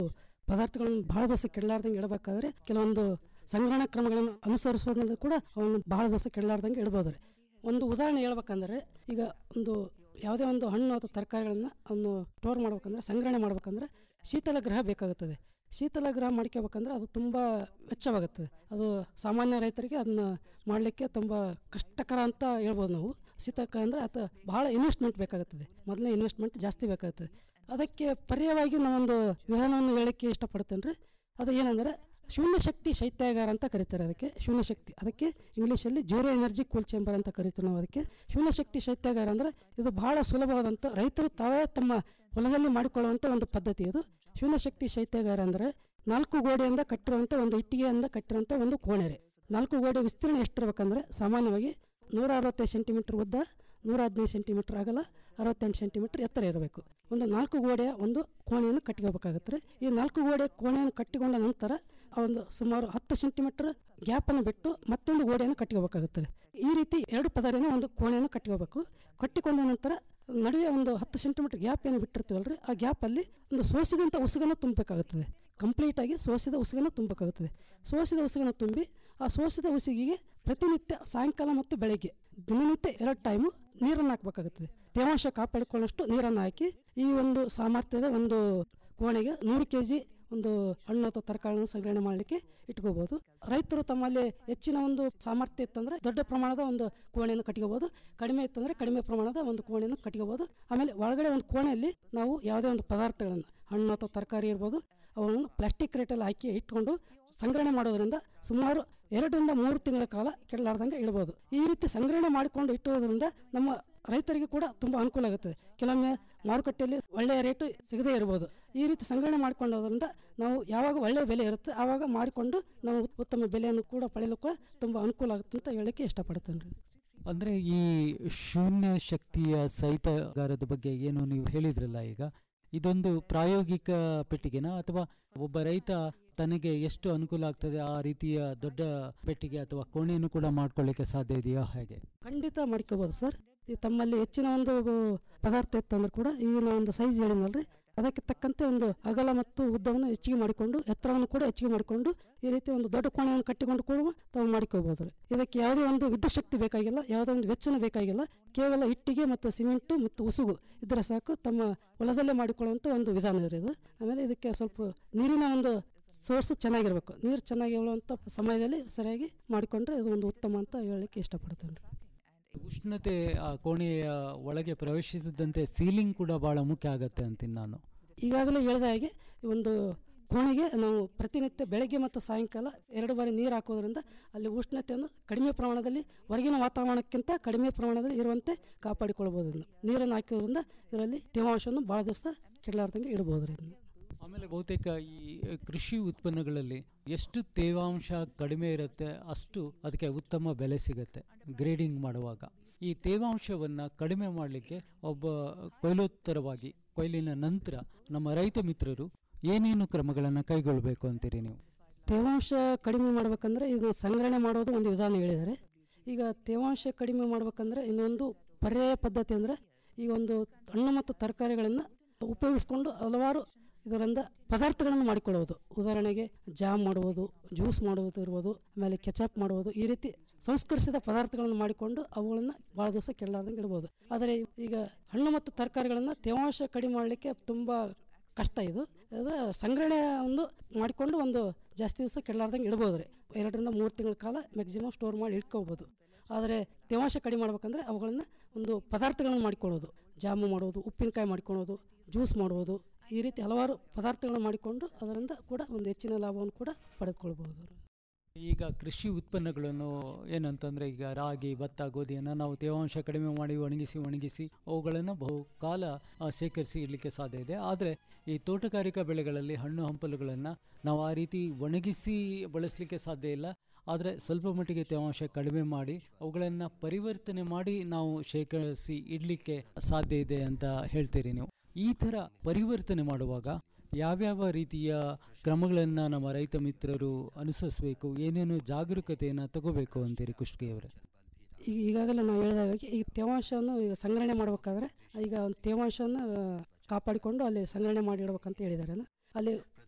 ಪದಾರ್ಥಗಳನ್ನು ಬಹಳ ದಿವಸ ಕೆಡಲಾರ್ದಂಗೆ ಇಡಬೇಕಾದ್ರೆ ಕೆಲವೊಂದು ಸಂಗ್ರಹಣಾ ಕ್ರಮಗಳನ್ನು ಅನುಸರಿಸೋದ್ರಿಂದ ಕೂಡ ಅವನ್ನು ಬಹಳ ದಿವಸ ಕೆಡಲಾರ್ದಂಗೆ ಇಡ್ಬೋದು ರೀ ಒಂದು ಉದಾಹರಣೆ ಹೇಳ್ಬೇಕಂದ್ರೆ ಈಗ ಒಂದು ಯಾವುದೇ ಒಂದು ಹಣ್ಣು ಅಥವಾ ತರಕಾರಿಗಳನ್ನು ಅವನ್ನು ಸ್ಟೋರ್ ಮಾಡ್ಬೇಕಂದ್ರೆ ಸಂಗ್ರಹಣೆ ಮಾಡ್ಬೇಕಂದ್ರೆ ಶೀತಲ ಗೃಹ ಬೇಕಾಗುತ್ತದೆ ಶೀತಲ ಗೃಹ ಮಾಡ್ಕೋಬೇಕಂದ್ರೆ ಅದು ತುಂಬ ವೆಚ್ಚವಾಗುತ್ತದೆ ಅದು ಸಾಮಾನ್ಯ ರೈತರಿಗೆ ಅದನ್ನ ಮಾಡಲಿಕ್ಕೆ ತುಂಬ ಕಷ್ಟಕರ ಅಂತ ಹೇಳ್ಬೋದು ನಾವು ಶೀತಕ ಅಂದರೆ ಅದು ಬಹಳ ಇನ್ವೆಸ್ಟ್ಮೆಂಟ್ ಬೇಕಾಗುತ್ತದೆ ಮೊದಲನೇ ಇನ್ವೆಸ್ಟ್ಮೆಂಟ್ ಜಾಸ್ತಿ ಬೇಕಾಗುತ್ತದೆ ಅದಕ್ಕೆ ಪರ್ಯಾಯವಾಗಿ ನಾವೊಂದು ವಿಧಾನವನ್ನು ಹೇಳಕ್ಕೆ ಇಷ್ಟಪಡ್ತೇನೆ ರೀ ಅದು ಏನಂದರೆ ಶೂನ್ಯ ಶಕ್ತಿ ಶೈತ್ಯಾಗಾರ ಅಂತ ಕರೀತಾರೆ ಅದಕ್ಕೆ ಶೂನ್ಯ ಶಕ್ತಿ ಅದಕ್ಕೆ ಇಂಗ್ಲೀಷಲ್ಲಿ ಜೀರೋ ಎನರ್ಜಿ ಕೂಲ್ ಚೇಂಬರ್ ಅಂತ ಕರಿತೀವಿ ನಾವು ಅದಕ್ಕೆ ಶೂನ್ಯ ಶಕ್ತಿ ಶೈತ್ಯಾಗಾರ ಅಂದರೆ ಇದು ಬಹಳ ಸುಲಭವಾದಂಥ ರೈತರು ತಾವೇ ತಮ್ಮ ಹೊಲದಲ್ಲಿ ಮಾಡಿಕೊಳ್ಳುವಂಥ ಒಂದು ಪದ್ಧತಿ ಇದು ಶೂನ್ಯ ಶಕ್ತಿ ಶೈತ್ಯಾಗಾರ ಅಂದರೆ ನಾಲ್ಕು ಗೋಡೆಯಿಂದ ಕಟ್ಟಿರುವಂಥ ಒಂದು ಇಟ್ಟಿಗೆಯಿಂದ ಕಟ್ಟಿರುವಂಥ ಒಂದು ಕೋಣೆ ರೀ ನಾಲ್ಕು ಗೋಡೆ ವಿಸ್ತೀರ್ಣ ಎಷ್ಟಿರ್ಬೇಕಂದ್ರೆ ಸಾಮಾನ್ಯವಾಗಿ ನೂರ ಅರವತ್ತೈದು ಸೆಂಟಿಮೀಟರ್ ಉದ್ದ ನೂರ ಹದಿನೈದು ಸೆಂಟಿಮೀಟರ್ ಆಗಲ್ಲ ಅರವತ್ತೆಂಟು ಸೆಂಟಿಮೀಟರ್ ಎತ್ತರ ಇರಬೇಕು ಒಂದು ನಾಲ್ಕು ಗೋಡೆಯ ಒಂದು ಕೋಣೆಯನ್ನು ಕಟ್ಟಿಕೋಬೇಕಾಗುತ್ತೆ ಈ ನಾಲ್ಕು ಗೋಡೆ ಕೋಣೆಯನ್ನು ಕಟ್ಟಿಕೊಂಡ ನಂತರ ಆ ಒಂದು ಸುಮಾರು ಹತ್ತು ಸೆಂಟಿಮೀಟರ್ ಗ್ಯಾಪನ್ನು ಬಿಟ್ಟು ಮತ್ತೊಂದು ಗೋಡೆಯನ್ನು ಕಟ್ಟಿಕೋಬೇಕಾಗುತ್ತದೆ ಈ ರೀತಿ ಎರಡು ಪದರಿನ ಒಂದು ಕೋಣೆಯನ್ನು ಕಟ್ಟಿಕೋಬೇಕು ಕಟ್ಟಿಕೊಂಡ ನಂತರ ನಡುವೆ ಒಂದು ಹತ್ತು ಸೆಂಟಿಮೀಟರ್ ಗ್ಯಾಪ್ ಏನು ಬಿಟ್ಟಿರ್ತೀವಲ್ರಿ ಆ ಗ್ಯಾಪಲ್ಲಿ ಒಂದು ಸೋಸಿದಂಥ ಉಸುಗನ್ನು ತುಂಬಬೇಕಾಗುತ್ತದೆ ಕಂಪ್ಲೀಟಾಗಿ ಸೋಸಿದ ಉಸುಗನ್ನು ತುಂಬಬೇಕಾಗುತ್ತದೆ ಸೋಸಿದ ಉಸುಗನ್ನು ತುಂಬಿ ಆ ಸೋಸಿದ ಉಸುಗಿಗೆ ಪ್ರತಿನಿತ್ಯ ಸಾಯಂಕಾಲ ಮತ್ತು ಬೆಳಗ್ಗೆ ದಿನನಿತ್ಯ ಎರಡು ಟೈಮು ನೀರನ್ನು ಹಾಕಬೇಕಾಗುತ್ತದೆ ತೇವಾಂಶ ಕಾಪಾಡಿಕೊಳ್ಳೋಷ್ಟು ನೀರನ್ನು ಹಾಕಿ ಈ ಒಂದು ಸಾಮರ್ಥ್ಯದ ಒಂದು ಕೋಣೆಗೆ ನೂರು ಕೆ ಜಿ ಒಂದು ಹಣ್ಣು ಅಥವಾ ತರಕಾರಿಗಳನ್ನು ಸಂಗ್ರಹಣೆ ಮಾಡಲಿಕ್ಕೆ ಇಟ್ಕೋಬಹುದು ರೈತರು ತಮ್ಮಲ್ಲಿ ಹೆಚ್ಚಿನ ಒಂದು ಸಾಮರ್ಥ್ಯ ಇತ್ತಂದ್ರೆ ದೊಡ್ಡ ಪ್ರಮಾಣದ ಒಂದು ಕೋಣೆಯನ್ನು ಕಟ್ಕೋಬಹುದು ಕಡಿಮೆ ಇತ್ತಂದ್ರೆ ಕಡಿಮೆ ಪ್ರಮಾಣದ ಒಂದು ಕೋಣೆಯನ್ನು ಕಟ್ಕೋಬಹುದು ಆಮೇಲೆ ಒಳಗಡೆ ಒಂದು ಕೋಣೆಯಲ್ಲಿ ನಾವು ಯಾವುದೇ ಒಂದು ಪದಾರ್ಥಗಳನ್ನು ಹಣ್ಣು ಅಥವಾ ತರಕಾರಿ ಇರ್ಬೋದು ಅವನ್ನು ಪ್ಲಾಸ್ಟಿಕ್ ಕ್ರೇಟಲ್ಲಿ ಹಾಕಿ ಇಟ್ಕೊಂಡು ಸಂಗ್ರಹಣೆ ಮಾಡೋದ್ರಿಂದ ಸುಮಾರು ಎರಡರಿಂದ ಮೂರು ತಿಂಗಳ ಕಾಲ ಕೆಡಲಾರ್ದಂಗೆ ಇಡ್ಬೋದು ಈ ರೀತಿ ಸಂಗ್ರಹಣೆ ಮಾಡಿಕೊಂಡು ಇಟ್ಟುವುದರಿಂದ ನಮ್ಮ ರೈತರಿಗೆ ಕೂಡ ತುಂಬ ಅನುಕೂಲ ಆಗುತ್ತದೆ ಕೆಲವೊಮ್ಮೆ ಮಾರುಕಟ್ಟೆಯಲ್ಲಿ ಒಳ್ಳೆಯ ರೇಟು ಸಿಗದೇ ಇರ್ಬೋದು ಈ ರೀತಿ ಸಂಗ್ರಹಣೆ ಮಾಡಿಕೊಳ್ಳೋದ್ರಿಂದ ನಾವು ಯಾವಾಗ ಒಳ್ಳೆಯ ಬೆಲೆ ಇರುತ್ತೆ ಆವಾಗ ಮಾರಿಕೊಂಡು ನಾವು ಉತ್ತಮ ಬೆಲೆಯನ್ನು ಕೂಡ ಪಡೆಯಲು ಕೂಡ ತುಂಬ ಅನುಕೂಲ ಆಗುತ್ತೆ ಅಂತ ಹೇಳಕ್ಕೆ ಇಷ್ಟಪಡ್ತೇನೆ ರೀ ಅಂದರೆ ಈ ಶೂನ್ಯ ಶಕ್ತಿಯ ಸಹಿತಗಾರದ ಬಗ್ಗೆ ಏನು ನೀವು ಹೇಳಿದ್ರಲ್ಲ ಈಗ ಇದೊಂದು ಪ್ರಾಯೋಗಿಕ ಪೆಟ್ಟಿಗೆನಾ ಅಥವಾ ಒಬ್ಬ ರೈತ ತನಗೆ ಎಷ್ಟು ಅನುಕೂಲ ಆಗ್ತದೆ ಆ ರೀತಿಯ ದೊಡ್ಡ ಪೆಟ್ಟಿಗೆ ಅಥವಾ ಕೋಣೆಯನ್ನು ಕೂಡ ಮಾಡ್ಕೊಳ್ಳಿಕ್ಕೆ ಸಾಧ್ಯ ಇದೆಯಾ ಹೇಗೆ ಖಂಡಿತ ಮಾಡ್ಕೋಬೋದು ಸರ್ ಈ ತಮ್ಮಲ್ಲಿ ಹೆಚ್ಚಿನ ಒಂದು ಪದಾರ್ಥ ಇತ್ತಂದ್ರೆ ಕೂಡ ಈಗಿನ ಒಂದು ಸೈಜ್ ಹೇಳಿದ್ನಲ್ರಿ ಅದಕ್ಕೆ ತಕ್ಕಂತೆ ಒಂದು ಅಗಲ ಮತ್ತು ಉದ್ದವನ್ನು ಹೆಚ್ಚಿಗೆ ಮಾಡಿಕೊಂಡು ಎತ್ತರವನ್ನು ಕೂಡ ಹೆಚ್ಚಿಗೆ ಮಾಡಿಕೊಂಡು ಈ ರೀತಿ ಒಂದು ದೊಡ್ಡ ಕೋಣೆಯನ್ನು ಕಟ್ಟಿಕೊಂಡು ಕೂಡ ತಾವು ಮಾಡ್ಕೋಬಹುದು ರೀ ಇದಕ್ಕೆ ಯಾವುದೇ ಒಂದು ವಿದ್ಯುತ್ ಶಕ್ತಿ ಬೇಕಾಗಿಲ್ಲ ಯಾವುದೇ ಒಂದು ವೆಚ್ಚನ ಬೇಕಾಗಿಲ್ಲ ಕೇವಲ ಇಟ್ಟಿಗೆ ಮತ್ತು ಸಿಮೆಂಟು ಮತ್ತು ಉಸುಗು ಇದ್ರೆ ಸಾಕು ತಮ್ಮ ಹೊಲದಲ್ಲೇ ಮಾಡಿಕೊಳ್ಳುವಂಥ ಒಂದು ವಿಧಾನ ಇದೆ ಇದು ಆಮೇಲೆ ಇದಕ್ಕೆ ಸ್ವಲ್ಪ ನೀರಿನ ಒಂದು ಸೋರ್ಸು ಚೆನ್ನಾಗಿರ್ಬೇಕು ನೀರು ಚೆನ್ನಾಗಿ ಹೇಳುವಂಥ ಸಮಯದಲ್ಲಿ ಸರಿಯಾಗಿ ಮಾಡಿಕೊಂಡ್ರೆ ಇದು ಒಂದು ಉತ್ತಮ ಅಂತ ಹೇಳಲಿಕ್ಕೆ ಇಷ್ಟಪಡ್ತೇನೆ ರೀ ಉಷ್ಣತೆ ಆ ಕೋಣೆಯ ಒಳಗೆ ಪ್ರವೇಶಿಸಿದಂತೆ ಸೀಲಿಂಗ್ ಕೂಡ ಬಹಳ ಮುಖ್ಯ ಆಗತ್ತೆ ಅಂತೀನಿ ನಾನು ಈಗಾಗಲೇ ಹೇಳಿದ ಹಾಗೆ ಈ ಒಂದು ಕೋಣೆಗೆ ನಾವು ಪ್ರತಿನಿತ್ಯ ಬೆಳಗ್ಗೆ ಮತ್ತು ಸಾಯಂಕಾಲ ಎರಡು ಬಾರಿ ನೀರು ಹಾಕೋದ್ರಿಂದ ಅಲ್ಲಿ ಉಷ್ಣತೆಯನ್ನು ಕಡಿಮೆ ಪ್ರಮಾಣದಲ್ಲಿ ಹೊರಗಿನ ವಾತಾವರಣಕ್ಕಿಂತ ಕಡಿಮೆ ಪ್ರಮಾಣದಲ್ಲಿ ಇರುವಂತೆ ಕಾಪಾಡಿಕೊಳ್ಬೋದು ಇದನ್ನು ನೀರನ್ನು ಹಾಕೋದ್ರಿಂದ ಇದರಲ್ಲಿ ತೇವಾಂಶವನ್ನು ಭಾಳ ದಿವಸ ಕೆಡಲಾರ್ದಂಗೆ ಇಡ್ಬೋದು ರೀ ಇದನ್ನು ಆಮೇಲೆ ಬಹುತೇಕ ಈ ಕೃಷಿ ಉತ್ಪನ್ನಗಳಲ್ಲಿ ಎಷ್ಟು ತೇವಾಂಶ ಕಡಿಮೆ ಇರುತ್ತೆ ಅಷ್ಟು ಅದಕ್ಕೆ ಉತ್ತಮ ಬೆಲೆ ಸಿಗುತ್ತೆ ಗ್ರೇಡಿಂಗ್ ಮಾಡುವಾಗ ಈ ತೇವಾಂಶವನ್ನು ಕಡಿಮೆ ಮಾಡಲಿಕ್ಕೆ ಒಬ್ಬ ಕೊಯ್ಲೋತ್ತರವಾಗಿ ಕೊಯ್ಲಿನ ನಂತರ ನಮ್ಮ ರೈತ ಮಿತ್ರರು ಏನೇನು ಕ್ರಮಗಳನ್ನು ಕೈಗೊಳ್ಳಬೇಕು ಅಂತೀರಿ ನೀವು ತೇವಾಂಶ ಕಡಿಮೆ ಮಾಡ್ಬೇಕಂದ್ರೆ ಇದನ್ನು ಸಂಗ್ರಹಣೆ ಮಾಡೋದು ಒಂದು ವಿಧಾನ ಹೇಳಿದ್ದಾರೆ ಈಗ ತೇವಾಂಶ ಕಡಿಮೆ ಮಾಡ್ಬೇಕಂದ್ರೆ ಇನ್ನೊಂದು ಪರ್ಯಾಯ ಪದ್ಧತಿ ಅಂದರೆ ಈ ಒಂದು ಹಣ್ಣು ಮತ್ತು ತರಕಾರಿಗಳನ್ನು ಉಪಯೋಗಿಸ್ಕೊಂಡು ಹಲವಾರು ಇದರಿಂದ ಪದಾರ್ಥಗಳನ್ನು ಮಾಡಿಕೊಳ್ಳುವುದು ಉದಾಹರಣೆಗೆ ಜಾಮ್ ಮಾಡುವುದು ಜ್ಯೂಸ್ ಮಾಡುವುದು ಇರ್ಬೋದು ಆಮೇಲೆ ಕೆಚಪ್ ಮಾಡುವುದು ಈ ರೀತಿ ಸಂಸ್ಕರಿಸಿದ ಪದಾರ್ಥಗಳನ್ನು ಮಾಡಿಕೊಂಡು ಅವುಗಳನ್ನು ಭಾಳ ದಿವಸ ಕೆಡಲಾರ್ದಂಗೆ ಇಡ್ಬೋದು ಆದರೆ ಈಗ ಹಣ್ಣು ಮತ್ತು ತರಕಾರಿಗಳನ್ನು ತೇವಾಂಶ ಕಡಿಮೆ ಮಾಡಲಿಕ್ಕೆ ತುಂಬ ಕಷ್ಟ ಇದು ಅಂದರೆ ಸಂಗ್ರಹಣೆ ಒಂದು ಮಾಡಿಕೊಂಡು ಒಂದು ಜಾಸ್ತಿ ದಿವಸ ಕೆಡಲಾರ್ದಂಗೆ ಇಡ್ಬೋದು ರೀ ಎರಡರಿಂದ ಮೂರು ತಿಂಗಳ ಕಾಲ ಮ್ಯಾಕ್ಸಿಮಮ್ ಸ್ಟೋರ್ ಮಾಡಿ ಇಟ್ಕೋಬೋದು ಆದರೆ ತೇವಾಂಶ ಕಡಿಮೆ ಮಾಡ್ಬೇಕಂದ್ರೆ ಅವುಗಳನ್ನು ಒಂದು ಪದಾರ್ಥಗಳನ್ನು ಮಾಡಿಕೊಳ್ಳೋದು ಜಾಮು ಮಾಡೋದು ಉಪ್ಪಿನಕಾಯಿ ಮಾಡ್ಕೊಳ್ಳೋದು ಜ್ಯೂಸ್ ಮಾಡುವುದು ಈ ರೀತಿ ಹಲವಾರು ಪದಾರ್ಥಗಳನ್ನು ಮಾಡಿಕೊಂಡು ಅದರಿಂದ ಕೂಡ ಒಂದು ಹೆಚ್ಚಿನ ಲಾಭವನ್ನು ಕೂಡ ಪಡೆದುಕೊಳ್ಬೋದು ಈಗ ಕೃಷಿ ಉತ್ಪನ್ನಗಳನ್ನು ಏನಂತಂದರೆ ಈಗ ರಾಗಿ ಭತ್ತ ಗೋಧಿಯನ್ನು ನಾವು ತೇವಾಂಶ ಕಡಿಮೆ ಮಾಡಿ ಒಣಗಿಸಿ ಒಣಗಿಸಿ ಅವುಗಳನ್ನು ಬಹುಕಾಲ ಆ, ಶೇಖರಿಸಿ ಇಡಲಿಕ್ಕೆ ಸಾಧ್ಯ ಇದೆ ಆದರೆ ಈ ತೋಟಗಾರಿಕಾ ಬೆಳೆಗಳಲ್ಲಿ ಹಣ್ಣು ಹಂಪಲುಗಳನ್ನು ನಾವು ಆ ರೀತಿ ಒಣಗಿಸಿ ಬಳಸಲಿಕ್ಕೆ ಸಾಧ್ಯ ಇಲ್ಲ ಆದರೆ ಸ್ವಲ್ಪ ಮಟ್ಟಿಗೆ ತೇವಾಂಶ ಕಡಿಮೆ ಮಾಡಿ ಅವುಗಳನ್ನು ಪರಿವರ್ತನೆ ಮಾಡಿ ನಾವು ಶೇಖರಿಸಿ ಇಡಲಿಕ್ಕೆ ಸಾಧ್ಯ ಇದೆ ಅಂತ ಹೇಳ್ತೀರಿ ನೀವು ಈ ಥರ ಪರಿವರ್ತನೆ ಮಾಡುವಾಗ ಯಾವ್ಯಾವ ರೀತಿಯ ಕ್ರಮಗಳನ್ನು ನಮ್ಮ ರೈತ ಮಿತ್ರರು ಅನುಸರಿಸಬೇಕು ಏನೇನು ಜಾಗರೂಕತೆಯನ್ನು ತಗೋಬೇಕು ಅಂತೀರಿ ಕುಷ್ಟಗಿಯವರೇ ಈಗ ಈಗಾಗಲೇ ನಾವು ಹೇಳಿದಾಗ ಈ ತೇವಾಂಶವನ್ನು ಈಗ ಸಂಗ್ರಹಣೆ ಮಾಡಬೇಕಾದ್ರೆ ಈಗ ಒಂದು ತೇವಾಂಶವನ್ನು ಆ, ಕಾಪಾಡಿಕೊಂಡು ಅಲ್ಲಿ ಸಂಗ್ರಹಣೆ ಮಾಡಿ ಇಡ್ಬೇಕಂತ ಹೇಳಿದ್ದಾರೆ ಅಲ್ಲಿ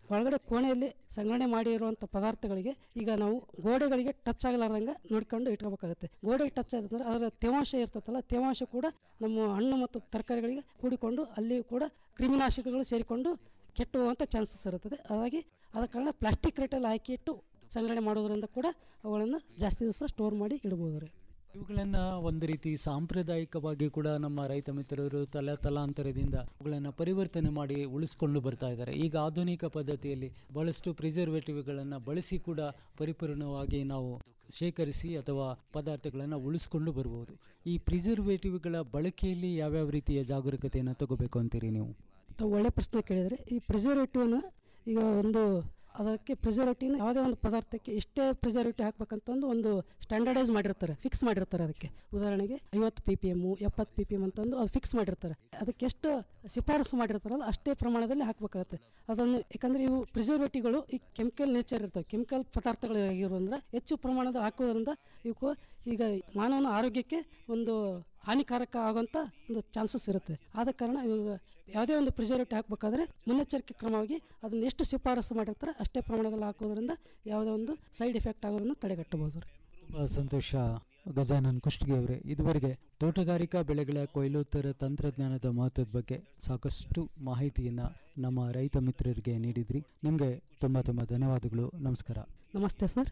ಒಳಗಡೆ ಕೋಣೆಯಲ್ಲಿ ಸಂಗ್ರಹಣೆ ಮಾಡಿರುವಂಥ ಪದಾರ್ಥಗಳಿಗೆ ಈಗ ನಾವು ಗೋಡೆಗಳಿಗೆ ಟಚ್ ಆಗಲಾರ್ದಂಗೆ ನೋಡ್ಕೊಂಡು ಇಟ್ಕೋಬೇಕಾಗುತ್ತೆ ಗೋಡೆಗೆ ಟಚ್ ಆಯ್ತಂದ್ರೆ ಅದರ ತೇವಾಂಶ ಇರ್ತದಲ್ಲ ತೇವಾಂಶ ಕೂಡ ನಮ್ಮ ಹಣ್ಣು ಮತ್ತು ತರಕಾರಿಗಳಿಗೆ ಕೂಡಿಕೊಂಡು ಅಲ್ಲಿ ಕೂಡ ಕ್ರಿಮಿನಾಶಕಗಳು ಸೇರಿಕೊಂಡು ಕೆಟ್ಟು ಹೋಗುವಂಥ ಚಾನ್ಸಸ್ ಇರುತ್ತದೆ ಹಾಗಾಗಿ ಆದ ಕಾರಣ ಪ್ಲಾಸ್ಟಿಕ್ ರೇಟಲ್ಲಿ ಹಾಕಿ ಇಟ್ಟು ಸಂಗ್ರಹಣೆ ಮಾಡೋದ್ರಿಂದ ಕೂಡ ಅವುಗಳನ್ನು ಜಾಸ್ತಿ ದಿವಸ ಸ್ಟೋರ್ ಮಾಡಿ ಇಡ್ಬೋದು ರೀ ಇವುಗಳನ್ನು ಒಂದು ರೀತಿ ಸಾಂಪ್ರದಾಯಿಕವಾಗಿ ಕೂಡ ನಮ್ಮ ರೈತ ಮಿತ್ರರು ತಲೆ ತಲಾಂತರದಿಂದ ಅವುಗಳನ್ನು ಪರಿವರ್ತನೆ ಮಾಡಿ ಉಳಿಸ್ಕೊಂಡು ಬರ್ತಾ ಇದ್ದಾರೆ ಈಗ ಆಧುನಿಕ ಪದ್ಧತಿಯಲ್ಲಿ ಬಹಳಷ್ಟು ಪ್ರಿಸರ್ವೇಟಿವ್ಗಳನ್ನು ಬಳಸಿ ಕೂಡ ಪರಿಪೂರ್ಣವಾಗಿ ನಾವು ಶೇಖರಿಸಿ ಅಥವಾ ಪದಾರ್ಥಗಳನ್ನು ಉಳಿಸ್ಕೊಂಡು ಬರ್ಬೋದು ಈ ಪ್ರಿಸರ್ವೇಟಿವ್ಗಳ ಬಳಕೆಯಲ್ಲಿ ಯಾವ್ಯಾವ ರೀತಿಯ ಜಾಗರೂಕತೆಯನ್ನು ತಗೋಬೇಕು ಅಂತೀರಿ ನೀವು ತಾವು ಒಳ್ಳೆ ಪ್ರಶ್ನೆ ಕೇಳಿದರೆ ಈ ಪ್ರಿಸರ್ವೇಟಿವ್ನ ಈಗ ಒಂದು ಅದಕ್ಕೆ ಪ್ರಿಸರ್ವೇಟಿವ್ನ ಯಾವುದೇ ಒಂದು ಪದಾರ್ಥಕ್ಕೆ ಎಷ್ಟೇ ಪ್ರಿಸರ್ವೇಟಿವ್ ಹಾಕ್ಬೇಕಂತಂದು ಒಂದು ಸ್ಟ್ಯಾಂಡರ್ಡೈಸ್ ಮಾಡಿರ್ತಾರೆ ಫಿಕ್ಸ್ ಮಾಡಿರ್ತಾರೆ ಅದಕ್ಕೆ ಉದಾಹರಣೆಗೆ ಐವತ್ತು ಪಿ ಪಿ ಎಮ್ಮು ಎಪ್ಪತ್ತು ಪಿ ಪಿ ಎಮ್ ಅಂತಂದು ಅದು ಫಿಕ್ಸ್ ಮಾಡಿರ್ತಾರೆ ಅದಕ್ಕೆ ಎಷ್ಟು ಶಿಫಾರಸು ಮಾಡಿರ್ತಾರಲ್ಲ ಅಷ್ಟೇ ಪ್ರಮಾಣದಲ್ಲಿ ಹಾಕಬೇಕಾಗುತ್ತೆ ಅದನ್ನು ಯಾಕಂದರೆ ಇವು ಪ್ರಿಸರ್ವೇಟಿವ್ಗಳು ಈ ಕೆಮಿಕಲ್ ನೇಚರ್ ಇರ್ತವೆ ಕೆಮಿಕಲ್ ಪದಾರ್ಥಗಳು ಆಗಿರೋದ್ರಿಂದ ಹೆಚ್ಚು ಪ್ರಮಾಣದ ಹಾಕೋದ್ರಿಂದ ಇವಕ್ಕೂ ಈಗ ಮಾನವನ ಆರೋಗ್ಯಕ್ಕೆ ಒಂದು ಹಾನಿಕಾರಕ ಆಗುವಂಥ ಒಂದು ಚಾನ್ಸಸ್ ಇರುತ್ತೆ ಆದ ಕಾರಣ ಇವಾಗ ಯಾವುದೇ ಒಂದು ಪ್ರಿಸರ್ವೇಟಿವ್ ಹಾಕಬೇಕಾದ್ರೆ ಮುನ್ನೆಚ್ಚರಿಕೆ ಕ್ರಮವಾಗಿ ಅದನ್ನು ಎಷ್ಟು ಶಿಫಾರಸು ಮಾಡಿರ್ತಾರೆ ಅಷ್ಟೇ ಪ್ರಮಾಣದಲ್ಲಿ ಹಾಕೋದ್ರಿಂದ ಯಾವುದೇ ಒಂದು ಸೈಡ್ ಎಫೆಕ್ಟ್ ಆಗೋದನ್ನು ತಡೆಗಟ್ಟಬಹುದು ರೀ ತುಂಬ ಸಂತೋಷ ಗಜಾನನ್ ಕುಷ್ಟಗಿ ಅವರೇ ಇದುವರೆಗೆ ತೋಟಗಾರಿಕಾ ಬೆಳೆಗಳ ಕೊಯ್ಲೋತ್ತರ ತಂತ್ರಜ್ಞಾನದ ಮಹತ್ವದ ಬಗ್ಗೆ ಸಾಕಷ್ಟು ಮಾಹಿತಿಯನ್ನು ನಮ್ಮ ರೈತ ಮಿತ್ರರಿಗೆ ನೀಡಿದ್ರಿ ನಿಮಗೆ ತುಂಬ ತುಂಬ ಧನ್ಯವಾದಗಳು ನಮಸ್ಕಾರ ನಮಸ್ತೆ ಸರ್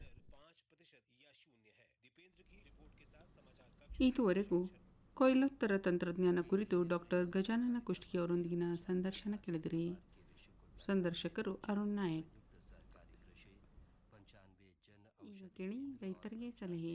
ಇದುವರೆಗೂ ಕೊಯ್ಲೋತ್ತರ ತಂತ್ರಜ್ಞಾನ ಕುರಿತು ಡಾಕ್ಟರ್ ಗಜಾನನ ಕುಷ್ಟಗಿ ಅವರೊಂದಿಗಿನ ಸಂದರ್ಶನ ಕೇಳಿದಿರಿ ಸಂದರ್ಶಕರು ಅರುಣ್ ನಾಯಕ್ ಈಗ ಕೇಳಿ ರೈತರಿಗೆ ಸಲಹೆ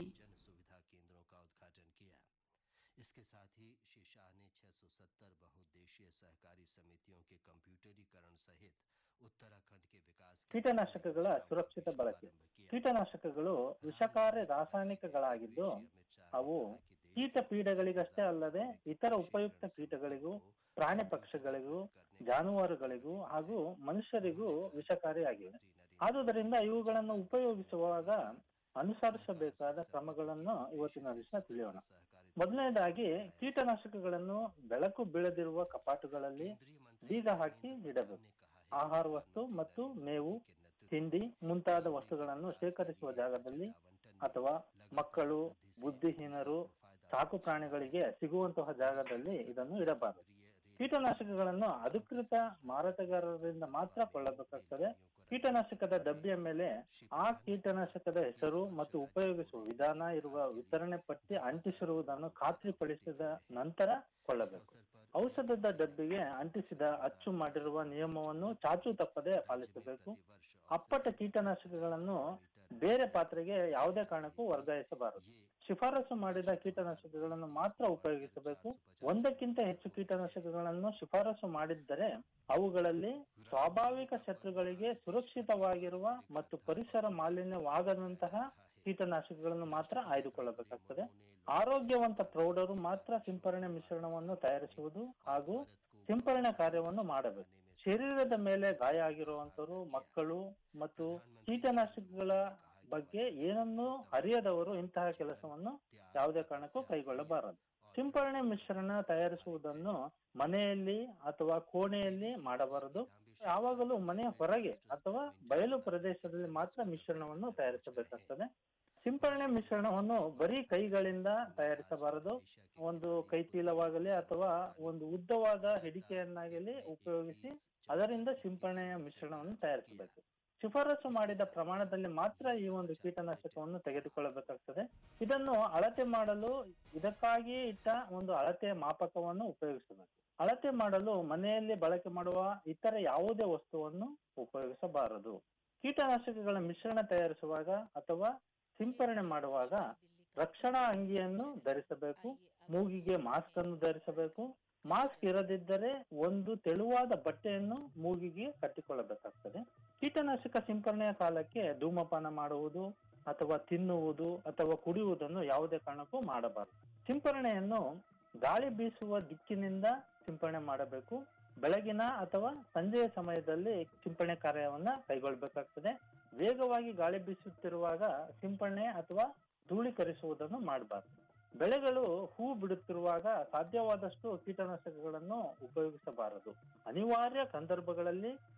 इसके साथ ही श्री शाह ने 670 बहुउद्देशीय सहकारी समितियों के कंप्यूटरीकरण सहित उत्तराखंड के विकास के ಕೀಟನಾಶಕಗಳ ಸುರಕ್ಷಿತ ಬಳಕೆ ಕೀಟನಾಶಕಗಳು ವಿಷಕಾರಿ ರಾಸಾಯನಿಕಗಳಾಗಿದ್ದು ಅವು ಕೀಟ ಪೀಡೆಗಳಿಗಷ್ಟೇ ಅಲ್ಲದೆ ಇತರ ಉಪಯುಕ್ತ ಕೀಟಗಳಿಗೂ ಪ್ರಾಣಿ ಪಕ್ಷಿಗಳಿಗೂ ಜಾನುವಾರುಗಳಿಗೂ ಹಾಗೂ ಮನುಷ್ಯರಿಗೂ ವಿಷಕಾರಿಯಾಗಿವೆ ಆದುದರಿಂದ ಇವುಗಳನ್ನು ಉಪಯೋಗಿಸುವಾಗ ಅನುಸರಿಸಬೇಕಾದ ಕ್ರಮಗಳನ್ನು ಇವತ್ತಿನ ದಿವಸ ತಿಳಿಯೋಣ ಮೊದಲನೇದಾಗಿ ಕೀಟನಾಶಕಗಳನ್ನು ಬೆಳಕು ಬೀಳದಿರುವ ಕಪಾಟುಗಳಲ್ಲಿ ಬೀಗ ಹಾಕಿ ಇಡಬೇಕು ಆಹಾರ ವಸ್ತು ಮತ್ತು ಮೇವು ತಿಂಡಿ ಮುಂತಾದ ವಸ್ತುಗಳನ್ನು ಶೇಖರಿಸುವ ಜಾಗದಲ್ಲಿ ಅಥವಾ ಮಕ್ಕಳು ಬುದ್ಧಿಹೀನರು ಸಾಕು ಪ್ರಾಣಿಗಳಿಗೆ ಸಿಗುವಂತಹ ಜಾಗದಲ್ಲಿ ಇದನ್ನು ಇಡಬಾರದು ಕೀಟನಾಶಕಗಳನ್ನು ಅಧಿಕೃತ ಮಾರಾಟಗಾರರಿಂದ ಮಾತ್ರ ಕೊಳ್ಳಬೇಕಾಗ್ತದೆ ಕೀಟನಾಶಕದ ಡಬ್ಬಿಯ ಮೇಲೆ ಆ ಕೀಟನಾಶಕದ ಹೆಸರು ಮತ್ತು ಉಪಯೋಗಿಸುವ ವಿಧಾನ ಇರುವ ವಿತರಣೆ ಪಟ್ಟಿ ಅಂಟಿಸಿರುವುದನ್ನು ಖಾತ್ರಿಪಡಿಸಿದ ನಂತರ ಕೊಳ್ಳಬೇಕು ಔಷಧದ ಡಬ್ಬಿಗೆ ಅಂಟಿಸಿದ ಅಚ್ಚು ಮಾಡಿರುವ ನಿಯಮವನ್ನು ಚಾಚು ತಪ್ಪದೆ ಪಾಲಿಸಬೇಕು ಅಪ್ಪಟ ಕೀಟನಾಶಕಗಳನ್ನು ಬೇರೆ ಪಾತ್ರೆಗೆ ಯಾವುದೇ ಕಾರಣಕ್ಕೂ ವರ್ಗಾಯಿಸಬಾರದು ಶಿಫಾರಸು ಮಾಡಿದ ಕೀಟನಾಶಕಗಳನ್ನು ಮಾತ್ರ ಉಪಯೋಗಿಸಬೇಕು ಒಂದಕ್ಕಿಂತ ಹೆಚ್ಚು ಕೀಟನಾಶಕಗಳನ್ನು ಶಿಫಾರಸು ಮಾಡಿದ್ದರೆ ಅವುಗಳಲ್ಲಿ ಸ್ವಾಭಾವಿಕ ಶತ್ರುಗಳಿಗೆ ಸುರಕ್ಷಿತವಾಗಿರುವ ಮತ್ತು ಪರಿಸರ ಮಾಲಿನ್ಯವಾಗದಂತಹ ಕೀಟನಾಶಕಗಳನ್ನು ಮಾತ್ರ ಆಯ್ದುಕೊಳ್ಳಬೇಕಾಗ್ತದೆ ಆರೋಗ್ಯವಂತ ಪ್ರೌಢರು ಮಾತ್ರ ಸಿಂಪರಣೆ ಮಿಶ್ರಣವನ್ನು ತಯಾರಿಸುವುದು ಹಾಗೂ ಸಿಂಪರಣೆ ಕಾರ್ಯವನ್ನು ಮಾಡಬೇಕು ಶರೀರದ ಮೇಲೆ ಗಾಯ ಆಗಿರುವಂತರು ಮಕ್ಕಳು ಮತ್ತು ಕೀಟನಾಶಕಗಳ ಬಗ್ಗೆ ಏನನ್ನೂ ಅರಿಯದವರು ಇಂತಹ ಕೆಲಸವನ್ನು ಯಾವುದೇ ಕಾರಣಕ್ಕೂ ಕೈಗೊಳ್ಳಬಾರದು ಸಿಂಪರಣೆ ಮಿಶ್ರಣ ತಯಾರಿಸುವುದನ್ನು ಮನೆಯಲ್ಲಿ ಅಥವಾ ಕೋಣೆಯಲ್ಲಿ ಮಾಡಬಾರದು ಯಾವಾಗಲೂ ಮನೆಯ ಹೊರಗೆ ಅಥವಾ ಬಯಲು ಪ್ರದೇಶದಲ್ಲಿ ಮಾತ್ರ ಮಿಶ್ರಣವನ್ನು ತಯಾರಿಸಬೇಕಾಗ್ತದೆ ಸಿಂಪರಣೆ ಮಿಶ್ರಣವನ್ನು ಬರೀ ಕೈಗಳಿಂದ ತಯಾರಿಸಬಾರದು ಒಂದು ಕೈಚೀಲವಾಗಲಿ ಅಥವಾ ಒಂದು ಉದ್ದವಾದ ಹಿಡಿಕೆಯನ್ನಾಗಲಿ ಉಪಯೋಗಿಸಿ ಅದರಿಂದ ಸಿಂಪರಣೆಯ ಮಿಶ್ರಣವನ್ನು ತಯಾರಿಸಬೇಕು ಶಿಫಾರಸು ಮಾಡಿದ ಪ್ರಮಾಣದಲ್ಲಿ ಮಾತ್ರ ಈ ಒಂದು ಕೀಟನಾಶಕವನ್ನು ತೆಗೆದುಕೊಳ್ಳಬೇಕಾಗ್ತದೆ ಇದನ್ನು ಅಳತೆ ಮಾಡಲು ಇದಕ್ಕಾಗಿಯೇ ಇಟ್ಟ ಒಂದು ಅಳತೆಯ ಮಾಪಕವನ್ನು ಉಪಯೋಗಿಸಬೇಕು ಅಳತೆ ಮಾಡಲು ಮನೆಯಲ್ಲಿ ಬಳಕೆ ಮಾಡುವ ಇತರ ಯಾವುದೇ ವಸ್ತುವನ್ನು ಉಪಯೋಗಿಸಬಾರದು ಕೀಟನಾಶಕಗಳ ಮಿಶ್ರಣ ತಯಾರಿಸುವಾಗ ಅಥವಾ ಸಿಂಪರಣೆ ಮಾಡುವಾಗ ರಕ್ಷಣಾ ಅಂಗಿಯನ್ನು ಧರಿಸಬೇಕು ಮೂಗಿಗೆ ಮಾಸ್ಕ್ ಅನ್ನು ಧರಿಸಬೇಕು ಮಾಸ್ಕ್ ಇರದಿದ್ದರೆ ಒಂದು ತೆಳುವಾದ ಬಟ್ಟೆಯನ್ನು ಮೂಗಿಗೆ ಕಟ್ಟಿಕೊಳ್ಳಬೇಕಾಗ್ತದೆ ಕೀಟನಾಶಕ ಸಿಂಪರಣೆಯ ಕಾಲಕ್ಕೆ ಧೂಮಪಾನ ಮಾಡುವುದು ಅಥವಾ ತಿನ್ನುವುದು ಅಥವಾ ಕುಡಿಯುವುದನ್ನು ಯಾವುದೇ ಕಾರಣಕ್ಕೂ ಮಾಡಬಾರದು ಸಿಂಪರಣೆಯನ್ನು ಗಾಳಿ ಬೀಸುವ ದಿಕ್ಕಿನಿಂದ ಸಿಂಪರಣೆ ಮಾಡಬೇಕು ಬೆಳಗಿನ ಅಥವಾ ಸಂಜೆಯ ಸಮಯದಲ್ಲಿ ಸಿಂಪರಣೆ ಕಾರ್ಯವನ್ನ ಕೈಗೊಳ್ಳಬೇಕಾಗ್ತದೆ ವೇಗವಾಗಿ ಗಾಳಿ ಬೀಸುತ್ತಿರುವಾಗ ಸಿಂಪರಣೆ ಅಥವಾ ಧೂಳೀಕರಿಸುವುದನ್ನು ಮಾಡಬಾರದು ಬೆಳೆಗಳು ಹೂ ಬಿಡುತ್ತಿರುವಾಗ ಸಾಧ್ಯವಾದಷ್ಟು ಕೀಟನಾಶಕಗಳನ್ನು ಉಪಯೋಗಿಸಬಾರದು ಅನಿವಾರ್ಯ ಸಂದರ್ಭಗಳಲ್ಲಿ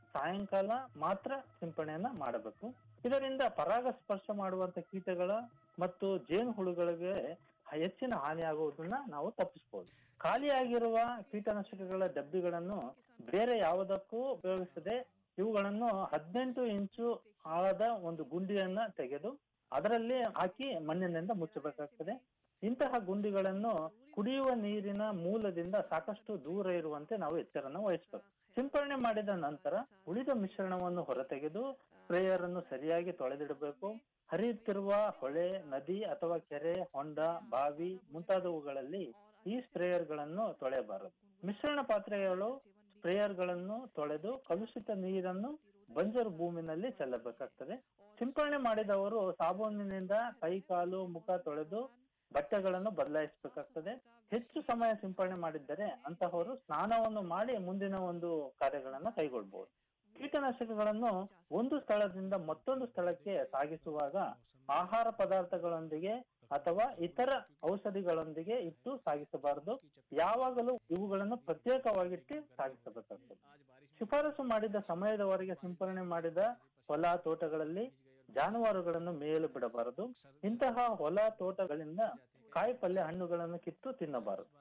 ಸಾಯಂಕಾಲ ಮಾತ್ರ ಸಿಂಪಡಣೆಯನ್ನ ಮಾಡಬೇಕು ಇದರಿಂದ ಪರಾಗಸ್ಪರ್ಶ ಮಾಡುವಂತ ಕೀಟಗಳ ಮತ್ತು ಜೇನುಹುಳುಗಳಿಗೆ ಹೆಚ್ಚಿನ ಹಾನಿಯಾಗುವುದನ್ನ ನಾವು ತಪ್ಪಿಸಬಹುದು ಖಾಲಿಯಾಗಿರುವ ಕೀಟನಾಶಕಗಳ ಡಬ್ಬಿಗಳನ್ನು ಬೇರೆ ಯಾವುದಕ್ಕೂ ಉಪಯೋಗಿಸದೆ ಇವುಗಳನ್ನು ಹದಿನೆಂಟು ಇಂಚು ಆಳದ ಒಂದು ಗುಂಡಿಯನ್ನ ತೆಗೆದು ಅದರಲ್ಲಿ ಹಾಕಿ ಮಣ್ಣಿನಿಂದ ಮುಚ್ಚಬೇಕಾಗ್ತದೆ ಇಂತಹ ಗುಂಡಿಗಳನ್ನು ಕುಡಿಯುವ ನೀರಿನ ಮೂಲದಿಂದ ಸಾಕಷ್ಟು ದೂರ ಇರುವಂತೆ ನಾವು ಎಚ್ಚರನ ವಹಿಸಬೇಕು ಸಿಂಪರಣೆ ಮಾಡಿದ ನಂತರ ಉಳಿದ ಮಿಶ್ರಣವನ್ನು ಹೊರತೆಗೆದು ಸ್ಪ್ರೇಯರ್ ಅನ್ನು ಸರಿಯಾಗಿ ತೊಳೆದಿಡಬೇಕು ಹರಿಯುತ್ತಿರುವ ಹೊಳೆ ನದಿ ಅಥವಾ ಕೆರೆ ಹೊಂಡ ಬಾವಿ ಮುಂತಾದವುಗಳಲ್ಲಿ ಈ ಸ್ಪ್ರೇಯರ್ ಗಳನ್ನು ತೊಳೆಯಬಾರದು ಮಿಶ್ರಣ ಪಾತ್ರೆಗಳು ಸ್ಪ್ರೇಯರ್ ಗಳನ್ನು ತೊಳೆದು ಕಲುಷಿತ ನೀರನ್ನು ಬಂಜರು ಭೂಮಿನಲ್ಲಿ ಚೆಲ್ಲಬೇಕಾಗ್ತದೆ ಸಿಂಪರಣೆ ಮಾಡಿದವರು ಸಾಬೂನಿನಿಂದ ಕೈ ಕಾಲು ಮುಖ ತೊಳೆದು ಬಟ್ಟೆಗಳನ್ನು ಬದಲಾಯಿಸಬೇಕಾಗ್ತದೆ ಹೆಚ್ಚು ಸಮಯ ಸಿಂಪರಣೆ ಮಾಡಿದ್ದರೆ ಅಂತಹವರು ಸ್ನಾನವನ್ನು ಮಾಡಿ ಮುಂದಿನ ಒಂದು ಕಾರ್ಯಗಳನ್ನ ಕೈಗೊಳ್ಬಹುದು ಕೀಟನಾಶಕಗಳನ್ನು ಒಂದು ಸ್ಥಳದಿಂದ ಮತ್ತೊಂದು ಸ್ಥಳಕ್ಕೆ ಸಾಗಿಸುವಾಗ ಆಹಾರ ಪದಾರ್ಥಗಳೊಂದಿಗೆ ಅಥವಾ ಇತರ ಔಷಧಿಗಳೊಂದಿಗೆ ಇಟ್ಟು ಸಾಗಿಸಬಾರದು ಯಾವಾಗಲೂ ಇವುಗಳನ್ನು ಪ್ರತ್ಯೇಕವಾಗಿಟ್ಟು ಸಾಗಿಸಬೇಕಾಗ್ತದೆ ಶಿಫಾರಸು ಮಾಡಿದ ಸಮಯದವರೆಗೆ ಸಿಂಪರಣೆ ಮಾಡಿದ ಹೊಲ ತೋಟಗಳಲ್ಲಿ ಜಾನುವಾರುಗಳನ್ನು ಮೇಯಲು ಬಿಡಬಾರದು ಇಂತಹ ಹೊಲ ತೋಟಗಳಿಂದ ಕಾಯಿ ಪಲ್ಯ ಹಣ್ಣುಗಳನ್ನು ಕಿತ್ತು ತಿನ್ನಬಾರದು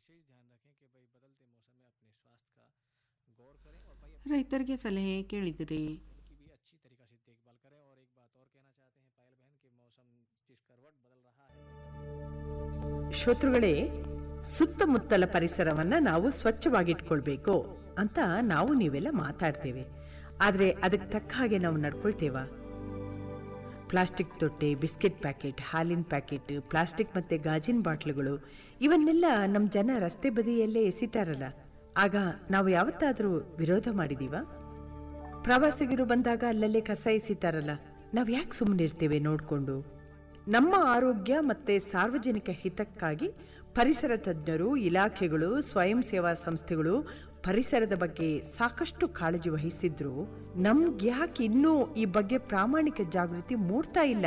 ರೈತರಿಗೆ ಸಲಹೆ ಕೇಳಿದಿರಿ ಶ್ರೋತೃಗಳೇ ಸುತ್ತಮುತ್ತಲ ಪರಿಸರವನ್ನ ನಾವು ಸ್ವಚ್ಛವಾಗಿಟ್ಕೊಳ್ಬೇಕು ಅಂತ ನಾವು ನೀವೆಲ್ಲ ಮಾತಾಡ್ತೇವೆ ಆದ್ರೆ ಅದಕ್ಕೆ ತಕ್ಕ ಹಾಗೆ ನಾವು ನಡ್ಕೊಳ್ತೇವಾ ಪ್ಲಾಸ್ಟಿಕ್ ತೊಟ್ಟೆ ಬಿಸ್ಕೆಟ್ ಪ್ಯಾಕೆಟ್ ಹಾಲಿನ ಪ್ಯಾಕೆಟ್ ಪ್ಲಾಸ್ಟಿಕ್ ಮತ್ತೆ ಗಾಜಿನ ಬಾಟ್ಲುಗಳು ಇವನ್ನೆಲ್ಲ ನಮ್ಮ ಜನ ರಸ್ತೆ ಬದಿಯಲ್ಲೇ ಎಸಿತಾರಲ್ಲ ಆಗ ನಾವು ಯಾವತ್ತಾದರೂ ವಿರೋಧ ಮಾಡಿದೀವ ಪ್ರವಾಸಿಗರು ಬಂದಾಗ ಅಲ್ಲಲ್ಲೇ ಕಸ ಎಸಿತಾರಲ್ಲ ನಾವು ಯಾಕೆ ಸುಮ್ಮನಿರ್ತೇವೆ ನೋಡಿಕೊಂಡು ನಮ್ಮ ಆರೋಗ್ಯ ಮತ್ತೆ ಸಾರ್ವಜನಿಕ ಹಿತಕ್ಕಾಗಿ ಪರಿಸರ ತಜ್ಞರು ಇಲಾಖೆಗಳು ಸ್ವಯಂ ಸೇವಾ ಸಂಸ್ಥೆಗಳು ಪರಿಸರದ ಬಗ್ಗೆ ಸಾಕಷ್ಟು ಕಾಳಜಿ ವಹಿಸಿದ್ರು ನಮ್ಗೆ ಯಾಕೆ ಇನ್ನೂ ಈ ಬಗ್ಗೆ ಪ್ರಾಮಾಣಿಕ ಜಾಗೃತಿ ಮೂಡ್ತಾ ಇಲ್ಲ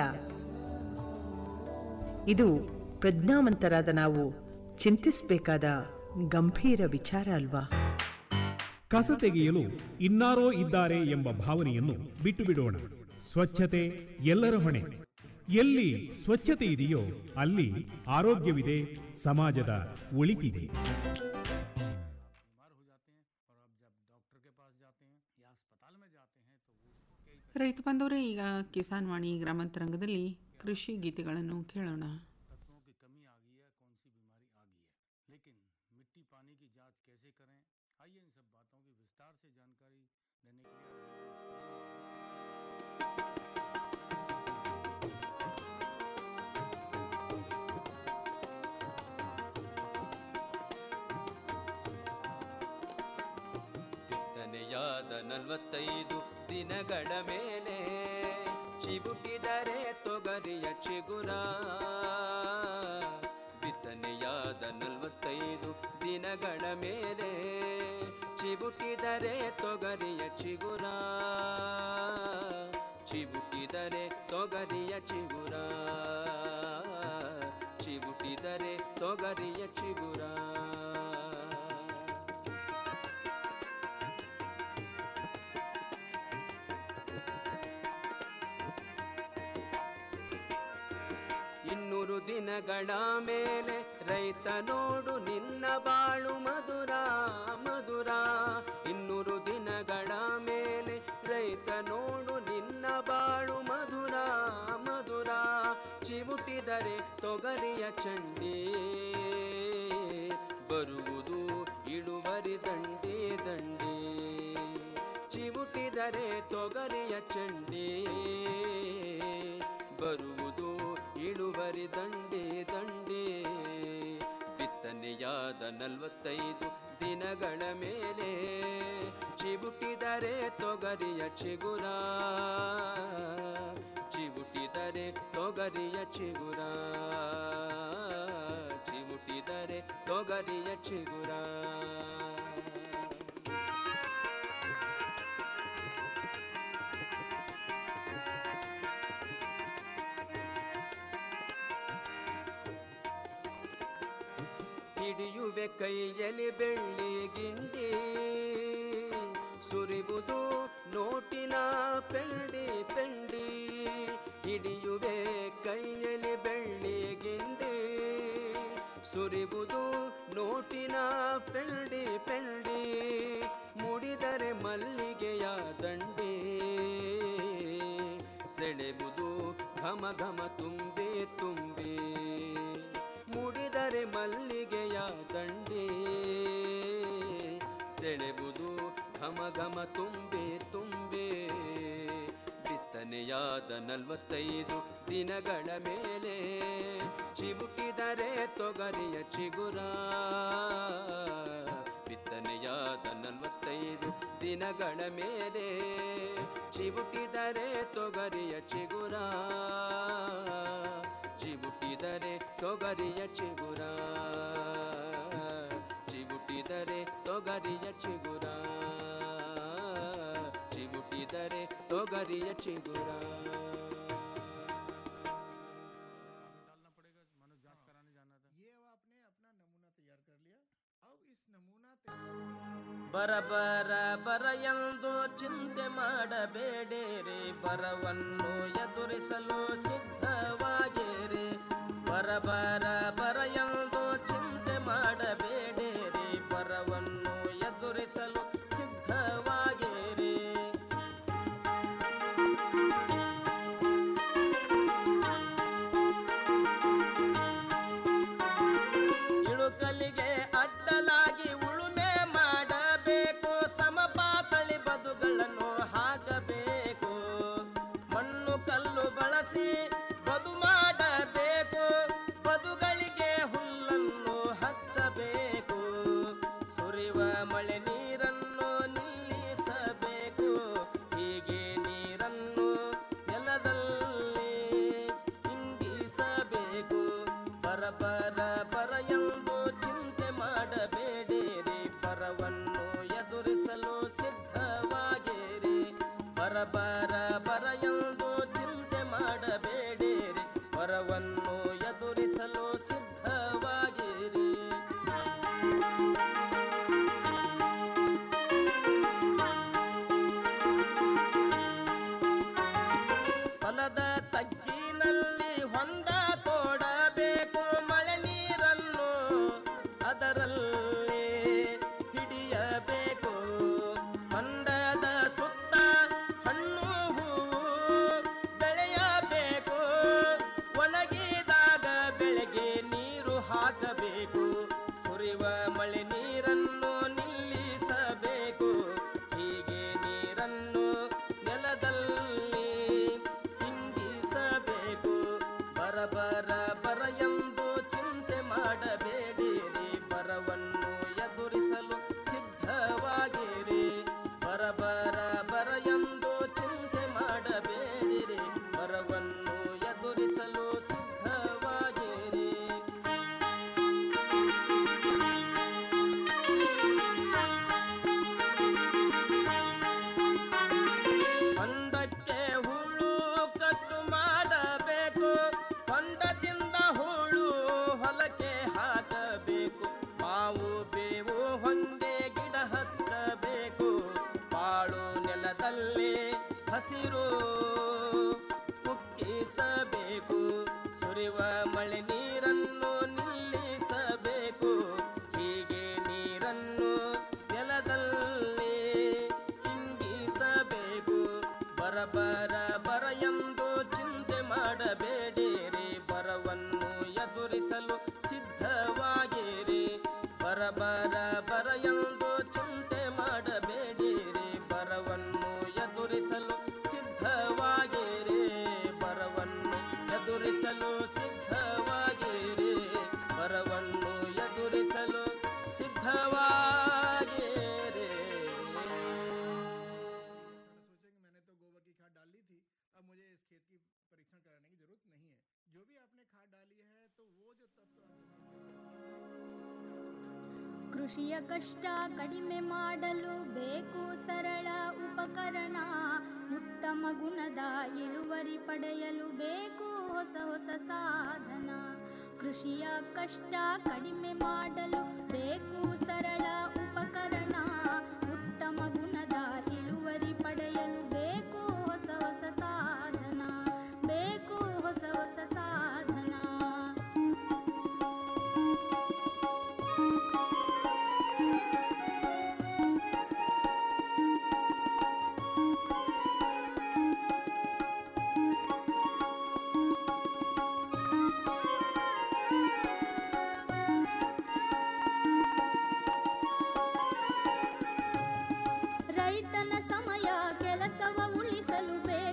ಇದು ಪ್ರಜ್ಞಾವಂತರಾದ ನಾವು ಚಿಂತಿಸಬೇಕಾದ ಗಂಭೀರ ವಿಚಾರ ಅಲ್ವಾ ಕಸ ತೆಗೆಯಲು ಇನ್ನಾರೋ ಇದ್ದಾರೆ ಎಂಬ ಭಾವನೆಯನ್ನು ಬಿಟ್ಟು ಬಿಡೋಣ ಸ್ವಚ್ಛತೆ ಎಲ್ಲರ ಹೊಣೆ ಎಲ್ಲಿ ಸ್ವಚ್ಛತೆ ಇದೆಯೋ ಅಲ್ಲಿ ಆರೋಗ್ಯವಿದೆ ಸಮಾಜದ ಒಳಿತಿದೆ ರೈತ ಬಂದವರೇ ಈಗ ಕಿಸಾನ್ ವಾಣಿ ಗ್ರಾಮಾಂತರಂಗದಲ್ಲಿ ಕೃಷಿ ಗೀತೆಗಳನ್ನು ಕೇಳೋಣ ಬಿತ್ತನೆಯಾದ ನಲವತ್ತೈದು ದಿನಗಳ ಮೇಲೆ ಚಿಬುಟಿದರೆ ತೊಗರಿಯ ಚಿಗುರ ಬಿತ್ತನೆಯಾದ ನಲವತ್ತೈದು ದಿನಗಳ ಮೇಲೆ ಚಿಬುಟಿದರೆ ತೊಗರಿಯ ಚಿಗುರ ಚಿಬುಟಿದರೆ ತೊಗರಿಯ ಚಿಗುರ ಚಿಬುಟಿದರೆ ತೊಗರಿಯ ಚಿಗುರ ಇನ್ನೂರು ದಿನಗಳ ಮೇಲೆ ರೈತ ನೋಡು ನಿನ್ನ ಬಾಳು ಮಧುರ ಮಧುರ ಇನ್ನೂರು ದಿನಗಳ ಮೇಲೆ ರೈತ ನೋಡು ನಿನ್ನ ಬಾಳು ಮಧುರ ಮಧುರ ಚಿವುಟಿದರೆ ತೊಗರಿಯ ಚಂಡಿ ಬರುವುದು ಇಳುವರಿ ದಂಡಿ ದಂಡಿ ಚಿವುಟಿದರೆ ತೊಗರಿಯ ಚಂಡಿ ಬರುವುದು ಇಳುವರಿ ದಂಡಿ ದಂಡಿ ಬಿತ್ತನೆಯಾದ ನಲವತ್ತೈದು ದಿನಗಳ ಮೇಲೆ ಚಿಬುಟಿದರೆ ತೊಗರಿಯ ಚಿಗುರ ಚಿಬುಟಿದರೆ ತೊಗರಿಯ ಚಿಗುರ ಚಿಬುಟಿದರೆ ತೊಗರಿಯ ಚಿಗುರ ಹಿಡಿಯುವೆ ಕೈಯಲ್ಲಿ ಬೆಳ್ಳಿ ಗಿಂಡಿ ಸುರಿಬುದು ಸುರಿವುದು ನೋಟಿನ ಪೆಲ್ಡಿ ಪೆಲ್ಡಿ ಮುಡಿದರೆ ಮಲ್ಲಿಗೆಯ ದಂಡೆ ಸೆಳೆಬುದು ಘಮ ಘಮ ತುಂಬೆ ತುಂಬೆ ಮುಡಿದರೆ ಮಲ್ಲಿಗೆಯ ದಂಡೆ ಸೆಳೆಬುದು ಘಮ ಘಮ ತುಂಬೆ ತುಂಬೆ ಬಿತ್ತನೆಯಾದ ನಲವತ್ತೈದು ದಿನಗಳ ಮೇಲೆ ಚಿಬುಕಿದರೆ ತೊಗರಿಯ ಚಿಗುರ ಬಿತ್ತನೆಯಾದ ನಲವತ್ತೈದು ದಿನಗಳ ಮೇಲೆ ಚಿಬುಕಿದರೆ ತೊಗರಿಯ ಚಿಗುರ ಚಿಬುಟಿದರೆ ತೊಗರಿಯ ಚಿಗುರ ಚಿಬುಟಿದರೆ ತೊಗರಿಯ ಚಿಗುರ ಚಿಬುಟಿದರೆ ತೊಗರಿಯ ಚಿಗುರ ಬರ ಬರ ಬರ ಎಂದು ಚಿಂತೆ ಮಾಡಬೇಡಿರಿ ಬರವನ್ನು ಎದುರಿಸಲು ಸಿದ್ಧವಾಗಿರಿ ಬರ ಬರ ಬರ ಎಂದು ಚಿಂತೆ ಮಾಡಬೇಡಿರಿ ಬರವನ್ನು ಎದುರಿಸಲು ಸಿದ್ಧವಾಗಿರಿ ಇಳುಕಲಿಗೆ ಅಡ್ಡಲಾಗಿ ಉಳುಮೆ ಮಾಡಬೇಕು ಸಮಪಾತಳಿ ಬದುಗಳನ್ನು ಹಾಕಬೇಕು ಮಣ್ಣು ಕಲ್ಲು ಬಳಸಿ ಬದು ಮಾಡಬೇಕು ಬದುಗಳಿಗೆ ಹುಲ್ಲನ್ನು ಹಚ್ಚಬೇಕು ಸುರಿವ ಮಳೆ ನೀರನ್ನು ನಿಲ್ಲಿಸಬೇಕು ಹೀಗೆ ನೀರನ್ನು ನೆಲದಲ್ಲಿ ಇಂಗಿಸಬೇಕು ಬರ ಬರ ಬರ ಎಂದು ಚಿಂತೆ ಮಾಡಬೇಡಿರಿ ಬರವನ್ನು ಎದುರಿಸಲು ಸಿದ್ಧವಾಗಿರಿ ಬರ ಬರ ಬರ ಎಂದು ಚಿಂತೆ ಮಾಡಬೇಡಿರಿ ಬರವನ್ನು ಎದುರಿಸಲು ಸಿದ್ಧವಾಗಿರಿ ಹೊಲದ ತಗ್ಗಿನಲ್ಲಿ ಹೊಂದ ತೋಡಬೇಕು ಮಳೆ ನೀರನ್ನು ಅದರಲ್ಲಿ ಹಿಡಿಯಬೇಕು ಹೊಂಡದ ಸುತ್ತ ಹಣ್ಣು ಹೂವು ಬೆಳೆಯಬೇಕು ಒಣಗಿದಾಗ ಬೆಳೆಗೆ ನೀರು ಹಾಕಬೇಕು ಸುರಿವ ಮಳೆ ನೀರನ್ನು ನಿಲ್ಲಿಸಬೇಕು ಹೀಗೆ ನೀರನ್ನು ನೆಲದಲ್ಲಿ ಇಂಗಿಸಬೇಕು ಬರ ಬರ ಬರ ಎಂದು ಚಿಂತೆ ಮಾಡಬೇಡಿರಿ ಬರವನ್ನು ಎದುರಿಸಲು ಸಿದ್ಧವಾಗಿರಿ ಬರ ಬರ ಬರ ಎಂದು ಚಿಂತೆ ಮಾಡಬೇಡಿರಿ ಬರವನ್ನು ಎದುರಿಸಲು ಸಿದ್ಧವಾಗಿರಿ ಹೊಂಡಕ್ಕೆ ಹುಳು ಕಟ್ಟು ಮಾಡಬೇಕು ಹೊಂಡದಿಂದ ಹುಳು ಹೊಲಕ್ಕೆ ಹಾಕಬೇಕು ಮಾವು ಬೇವು ಹೊಂದೆ ಗಿಡ ಹಚ್ಚಬೇಕು ಬಾಳು ನೆಲದಲ್ಲಿ ಹಸಿರು ಕುಕ್ಕಿಸಬೇಕು ಸುರಿವ ಮಳೆ ನೀರನ್ನು ನಿಲ್ಲಿಸಬೇಕು ಹೀಗೆ ನೀರನ್ನು ನೆಲದಲ್ಲಿ ಇಂಗಿಸಬೇಕು ಬರ ಬರ ಬರ ಎಂದು ಚಿಂತೆ ಮಾಡಬೇಡಿರಿ ಬರವನ್ನು ಎದುರಿಸಲು ಸಿದ್ಧವಾಗಿರಿ ಬರ ಬರ ಬರ ಎಂದು ಚಿಂತೆ ಮಾಡಬೇಡಿರಿ ಬರವನ್ನು ಎದುರಿಸಲು ಸಿದ್ಧವಾಗಿರಿ ಬರವನ್ನು ಎದುರಿಸಲು ಸಿದ್ಧವಾಗಿರಿ ಬರವನ್ನು ಎದುರಿಸಲು ಸಿದ್ಧವಾಗಿರಿ ಕೃಷಿಯ ಕಷ್ಟ ಕಡಿಮೆ ಮಾಡಲು ಬೇಕು ಸರಳ ಉಪಕರಣ ಉತ್ತಮ ಗುಣದ ಇಳುವರಿ ಪಡೆಯಲು ಬೇಕು ಹೊಸ ಹೊಸ ಸಾಧನ ಕೃಷಿಯ ಕಷ್ಟ ಕಡಿಮೆ ಮಾಡಲು ಬೇಕು ಸರಳ ಉಪಕರಣ ಉತ್ತಮ ಗುಣದ ಇಳುವರಿ ಪಡೆಯಲು ಬೇಕು ಹೊಸ ಹೊಸ ಸಾಧನ ಬೇಕು ಹೊಸ ಹೊಸ ಸಾಧನ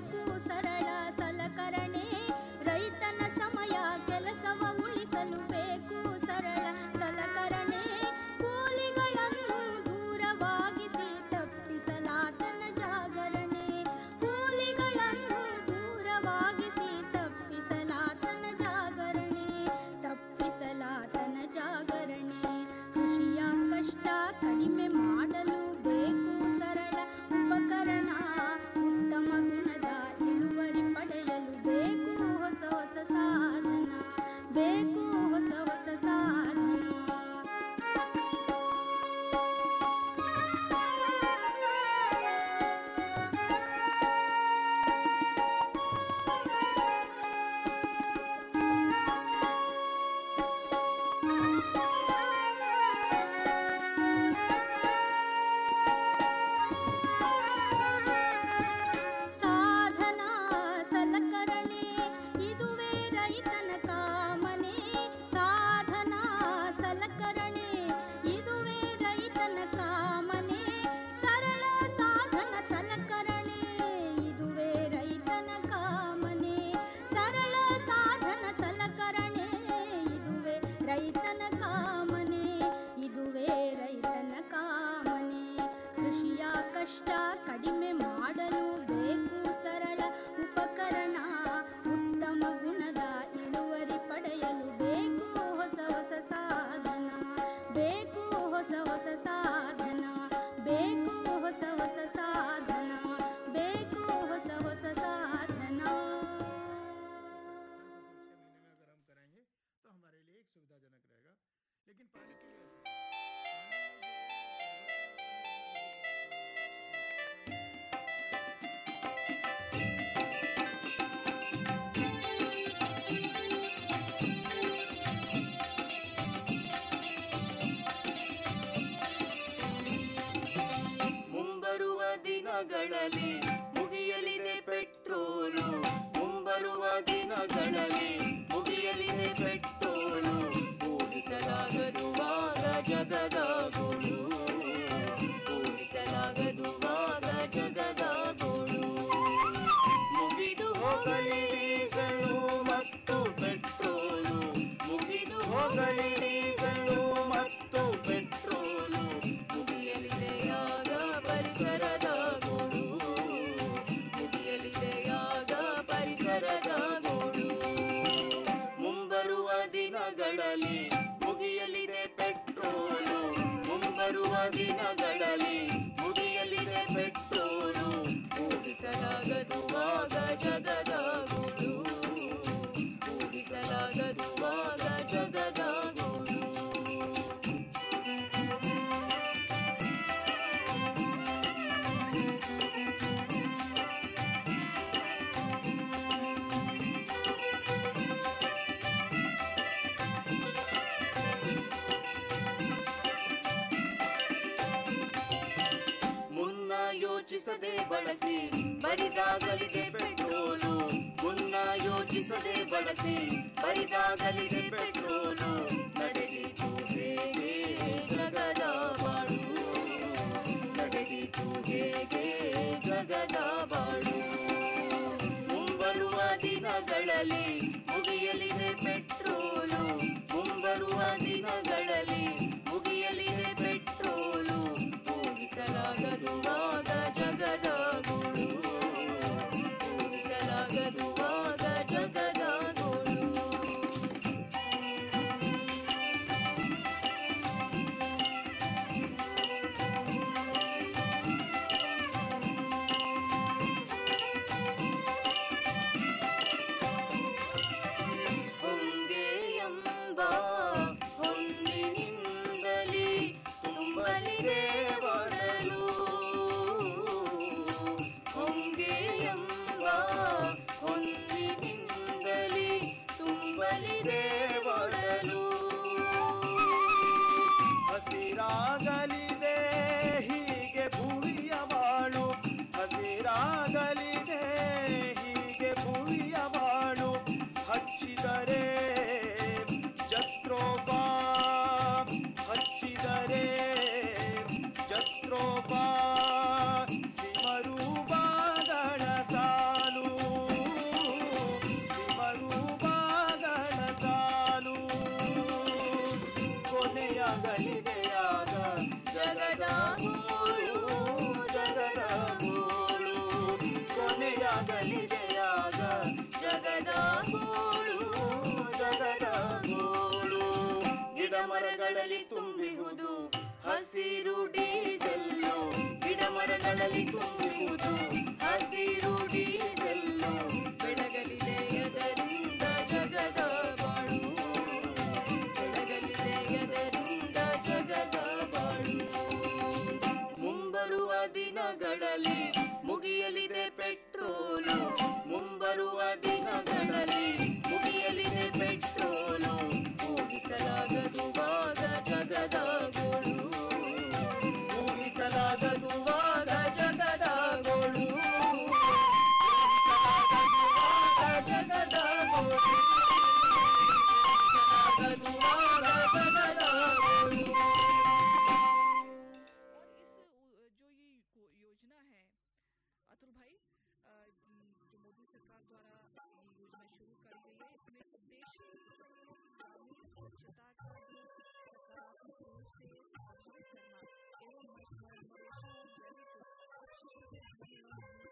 ಬೇಕು ಸರಳ ಸಲಕರಣೆ ರೈತನ ಸಮಯ ಕೆಲಸವ ಉಳಿಸಲು ಬೇಕು ಸರಳ ಸಲಕರಣೆ ಕೂಲಿಗಳನ್ನು ದೂರವಾಗಿಸಿ ತಪ್ಪಿಸಲಾತನ ಜಾಗರಣೆ ಕೂಲಿಗಳನ್ನು ದೂರವಾಗಿಸಿ ತಪ್ಪಿಸಲಾತನ ಜಾಗರಣೆ ತಪ್ಪಿಸಲಾತನ ಜಾಗರಣೆ ಕೃಷಿಯ ಕಷ್ಟ ಕಡಿಮೆ ಮಾಡಲು ಬೇಕು ಸರಳ ಉಪಕರಣ ಉತ್ತಮ ಗುಣದ ಇಳುವರಿ ಪಡೆಯಲು ಬೇಕು ಹೊಸ ಹೊಸ ಸಾಧನ ಬೇಕು ಹೊಸ ಹೊಸ ಸಾಧನ ಸಾಧನ ಸಲಕರಣೆ ಇದುವೇ ರೈತನ ಕಾಮನೆ ಸಾಧನ ಸಲಕರಣೆ ಇದುವೇ ರೈತನ ಕಾಮನೆ ಸರಳ ಸಾಧನ ಸಲಕರಣೆ ಇದುವೇ ರೈತನ ಕಾಮನೆ ಸರಳ ಸಾಧನ ಸಲಕರಣೆ ಇದುವೇ ರೈತನ ಕಾಮನೆ ಇದುವೇ ರೈತನ ಕಾಮನೆ ಕೃಷಿಯ ಕಷ್ಟ ಕಡಿಮೆ ಮಾಡಲು ಬೇಕು ಸರಳ ಉಪಕರಣ ಉತ್ತಮ ಗುಣದ ಇಳುವರಿ ಪಡೆಯಲು ಬೇಕು ಹೊಸ ಹೊಸ ಸಾಧನ ಬೇಕು ಹೊಸ ಹೊಸ ಸಾಧನ ಬೇಕು ಹೊಸ ಹೊಸ ಸಾಧನ ಬೇಕು ಹೊಸ ಹೊಸ ಸಾಧನ ಮುಂಬರುವ ದಿನಗಳಲ್ಲಿ ಮುಗಿಯಲಿದೆ ಪೆಟ್ರೋಲು ಮುಂಬರುವ ದಿನಗಳಲ್ಲಿ ಮುಗಿಯಲಿದೆ ಪೆಟ್ರೋಲು ಊಹಿಸಲಾಗದುವಾಗ ಜಗದ ಗೋಳು ಊಹಿಸಲಾಗದುವಾಗ ಜಗದ ಗೋಳು ಮುಗಿದು ಹೋಗಲಿ ಡೀಸಲು ಮತ್ತು ಪೆಟ್ರೋಲು ಮುಗಿದು ಹೋಗಲಿ ಡೀಸಲು ಮತ್ತು ಪೆಟ್ರೋಲು ಮುಗಿಯಲಿದೆಯಾಗ ಪರಿಸರದ ಗೋಳು ಮುಗಿಯಲಿದೆಯಾಗ ಪರಿಸರದ ಗೋಳು ಮುಂಬರುವ ದಿನಗಳಲ್ಲಿ ಮುಗಿಯಲಿದೆ ಪೆಟ್ರೋಲು ಮುಂಬರುವ ದಿನಗಳಲ್ಲಿ ಮುಗಿಯಲಿದೆ ಪೆಟ್ರೋಲು ಊಹಿಸಲಾಗದುವಾಗ ಜಗದ ಗೋಳು ಊಹಿಸಲಾಗದುವಾಗ ಜಗದ ಗೋಳು ಮುನ್ನ ಯೋಚಿಸದೆ ಬಳಸಿ ಬರಿದಾಗಲಿದೆ ಪೆಟ್ರೋಲು ಮುನ್ನ ಯೋಚಿಸದೆ ಬಳಸಿ ಬರಿದಾಗಲಿದೆ ಪೆಟ್ರೋಲು ನಡೆದಿತು ಹೇಗೆ ಜಗದ ಬಾಳು ನಡೆದಿತು ಹೇಗೆ ಜಗದ ಬಾಳು ಮುಂಬರುವ ದಿನಗಳಲ್ಲಿ ಮುಗಿಯಲಿದೆ ಪೆಟ್ರೋಲು ಮುಂಬರುವ ದಿನಗಳಲ್ಲಿ ಮುಗಿಯಲಿದೆ ಪೆಟ್ರೋಲು ಊಹಿಸಲಾಗದುವಾಗ ಜಗದ ಗೋಳು ಊಹಿಸಲಾಗದುವಾಗ ಜಗದ ಗೋಳು ಆಗ ಜಗದ ಗೋಳು ಜಗದ ಗೋಳು ಗಿಡ ಮರಗಳಲ್ಲಿ ತುಂಬಿಹುದು ಹಸಿರು ಡೀಸೆಲ್ಲು ಗಿಡ ಮರಗಳಲ್ಲಿ ತುಂಬಿಹುದು ಹಸಿರು ಡೀಸೆಲ್ಲು ಬೆಳಗಲಿದೆ ಅದರಿಂದ ಜಗದ ಬಾಳು ಬೆಳಗಲಿದೆ ಅದರಿಂದ ಜಗದ ಬಾಳು ಮುಂಬರುವ ದಿನಗಳಲ್ಲಿ ಮುಗಿಯಲಿದೆ ಪೆಟ್ರೋಲು ಮುಂಬರುವ ದಿನಗಳಲ್ಲಿ ಮುಗಿಯಲಿದೆ ಪೆಟ್ರೋಲು ಊಹಿಸಲಾಗದು ವಾಗ ಜಗದ ಗೋಳು ಊಹಿಸಲಾಗದು ವಾಗ ಜಗದ ಗೋಳು ಊಹಿಸಲಾಗದು ವಾಗ ಜಗದ ಗೋಳು ಊಹಿಸಲಾಗದು ವಾಗ ಜಗದ ಗೋಳು जो ये को- योजना है अतुल भाई अ, जो मोदी सरकार द्वारा ये योजना शुरू करी गई है इसमें उद्देश्य इसका ये है कि ग्रामीण स्वच्छता का जो सकारात्मक रूप से प्रभावित करना एवं मनुष्य और जैविक अपशिष्ट से बने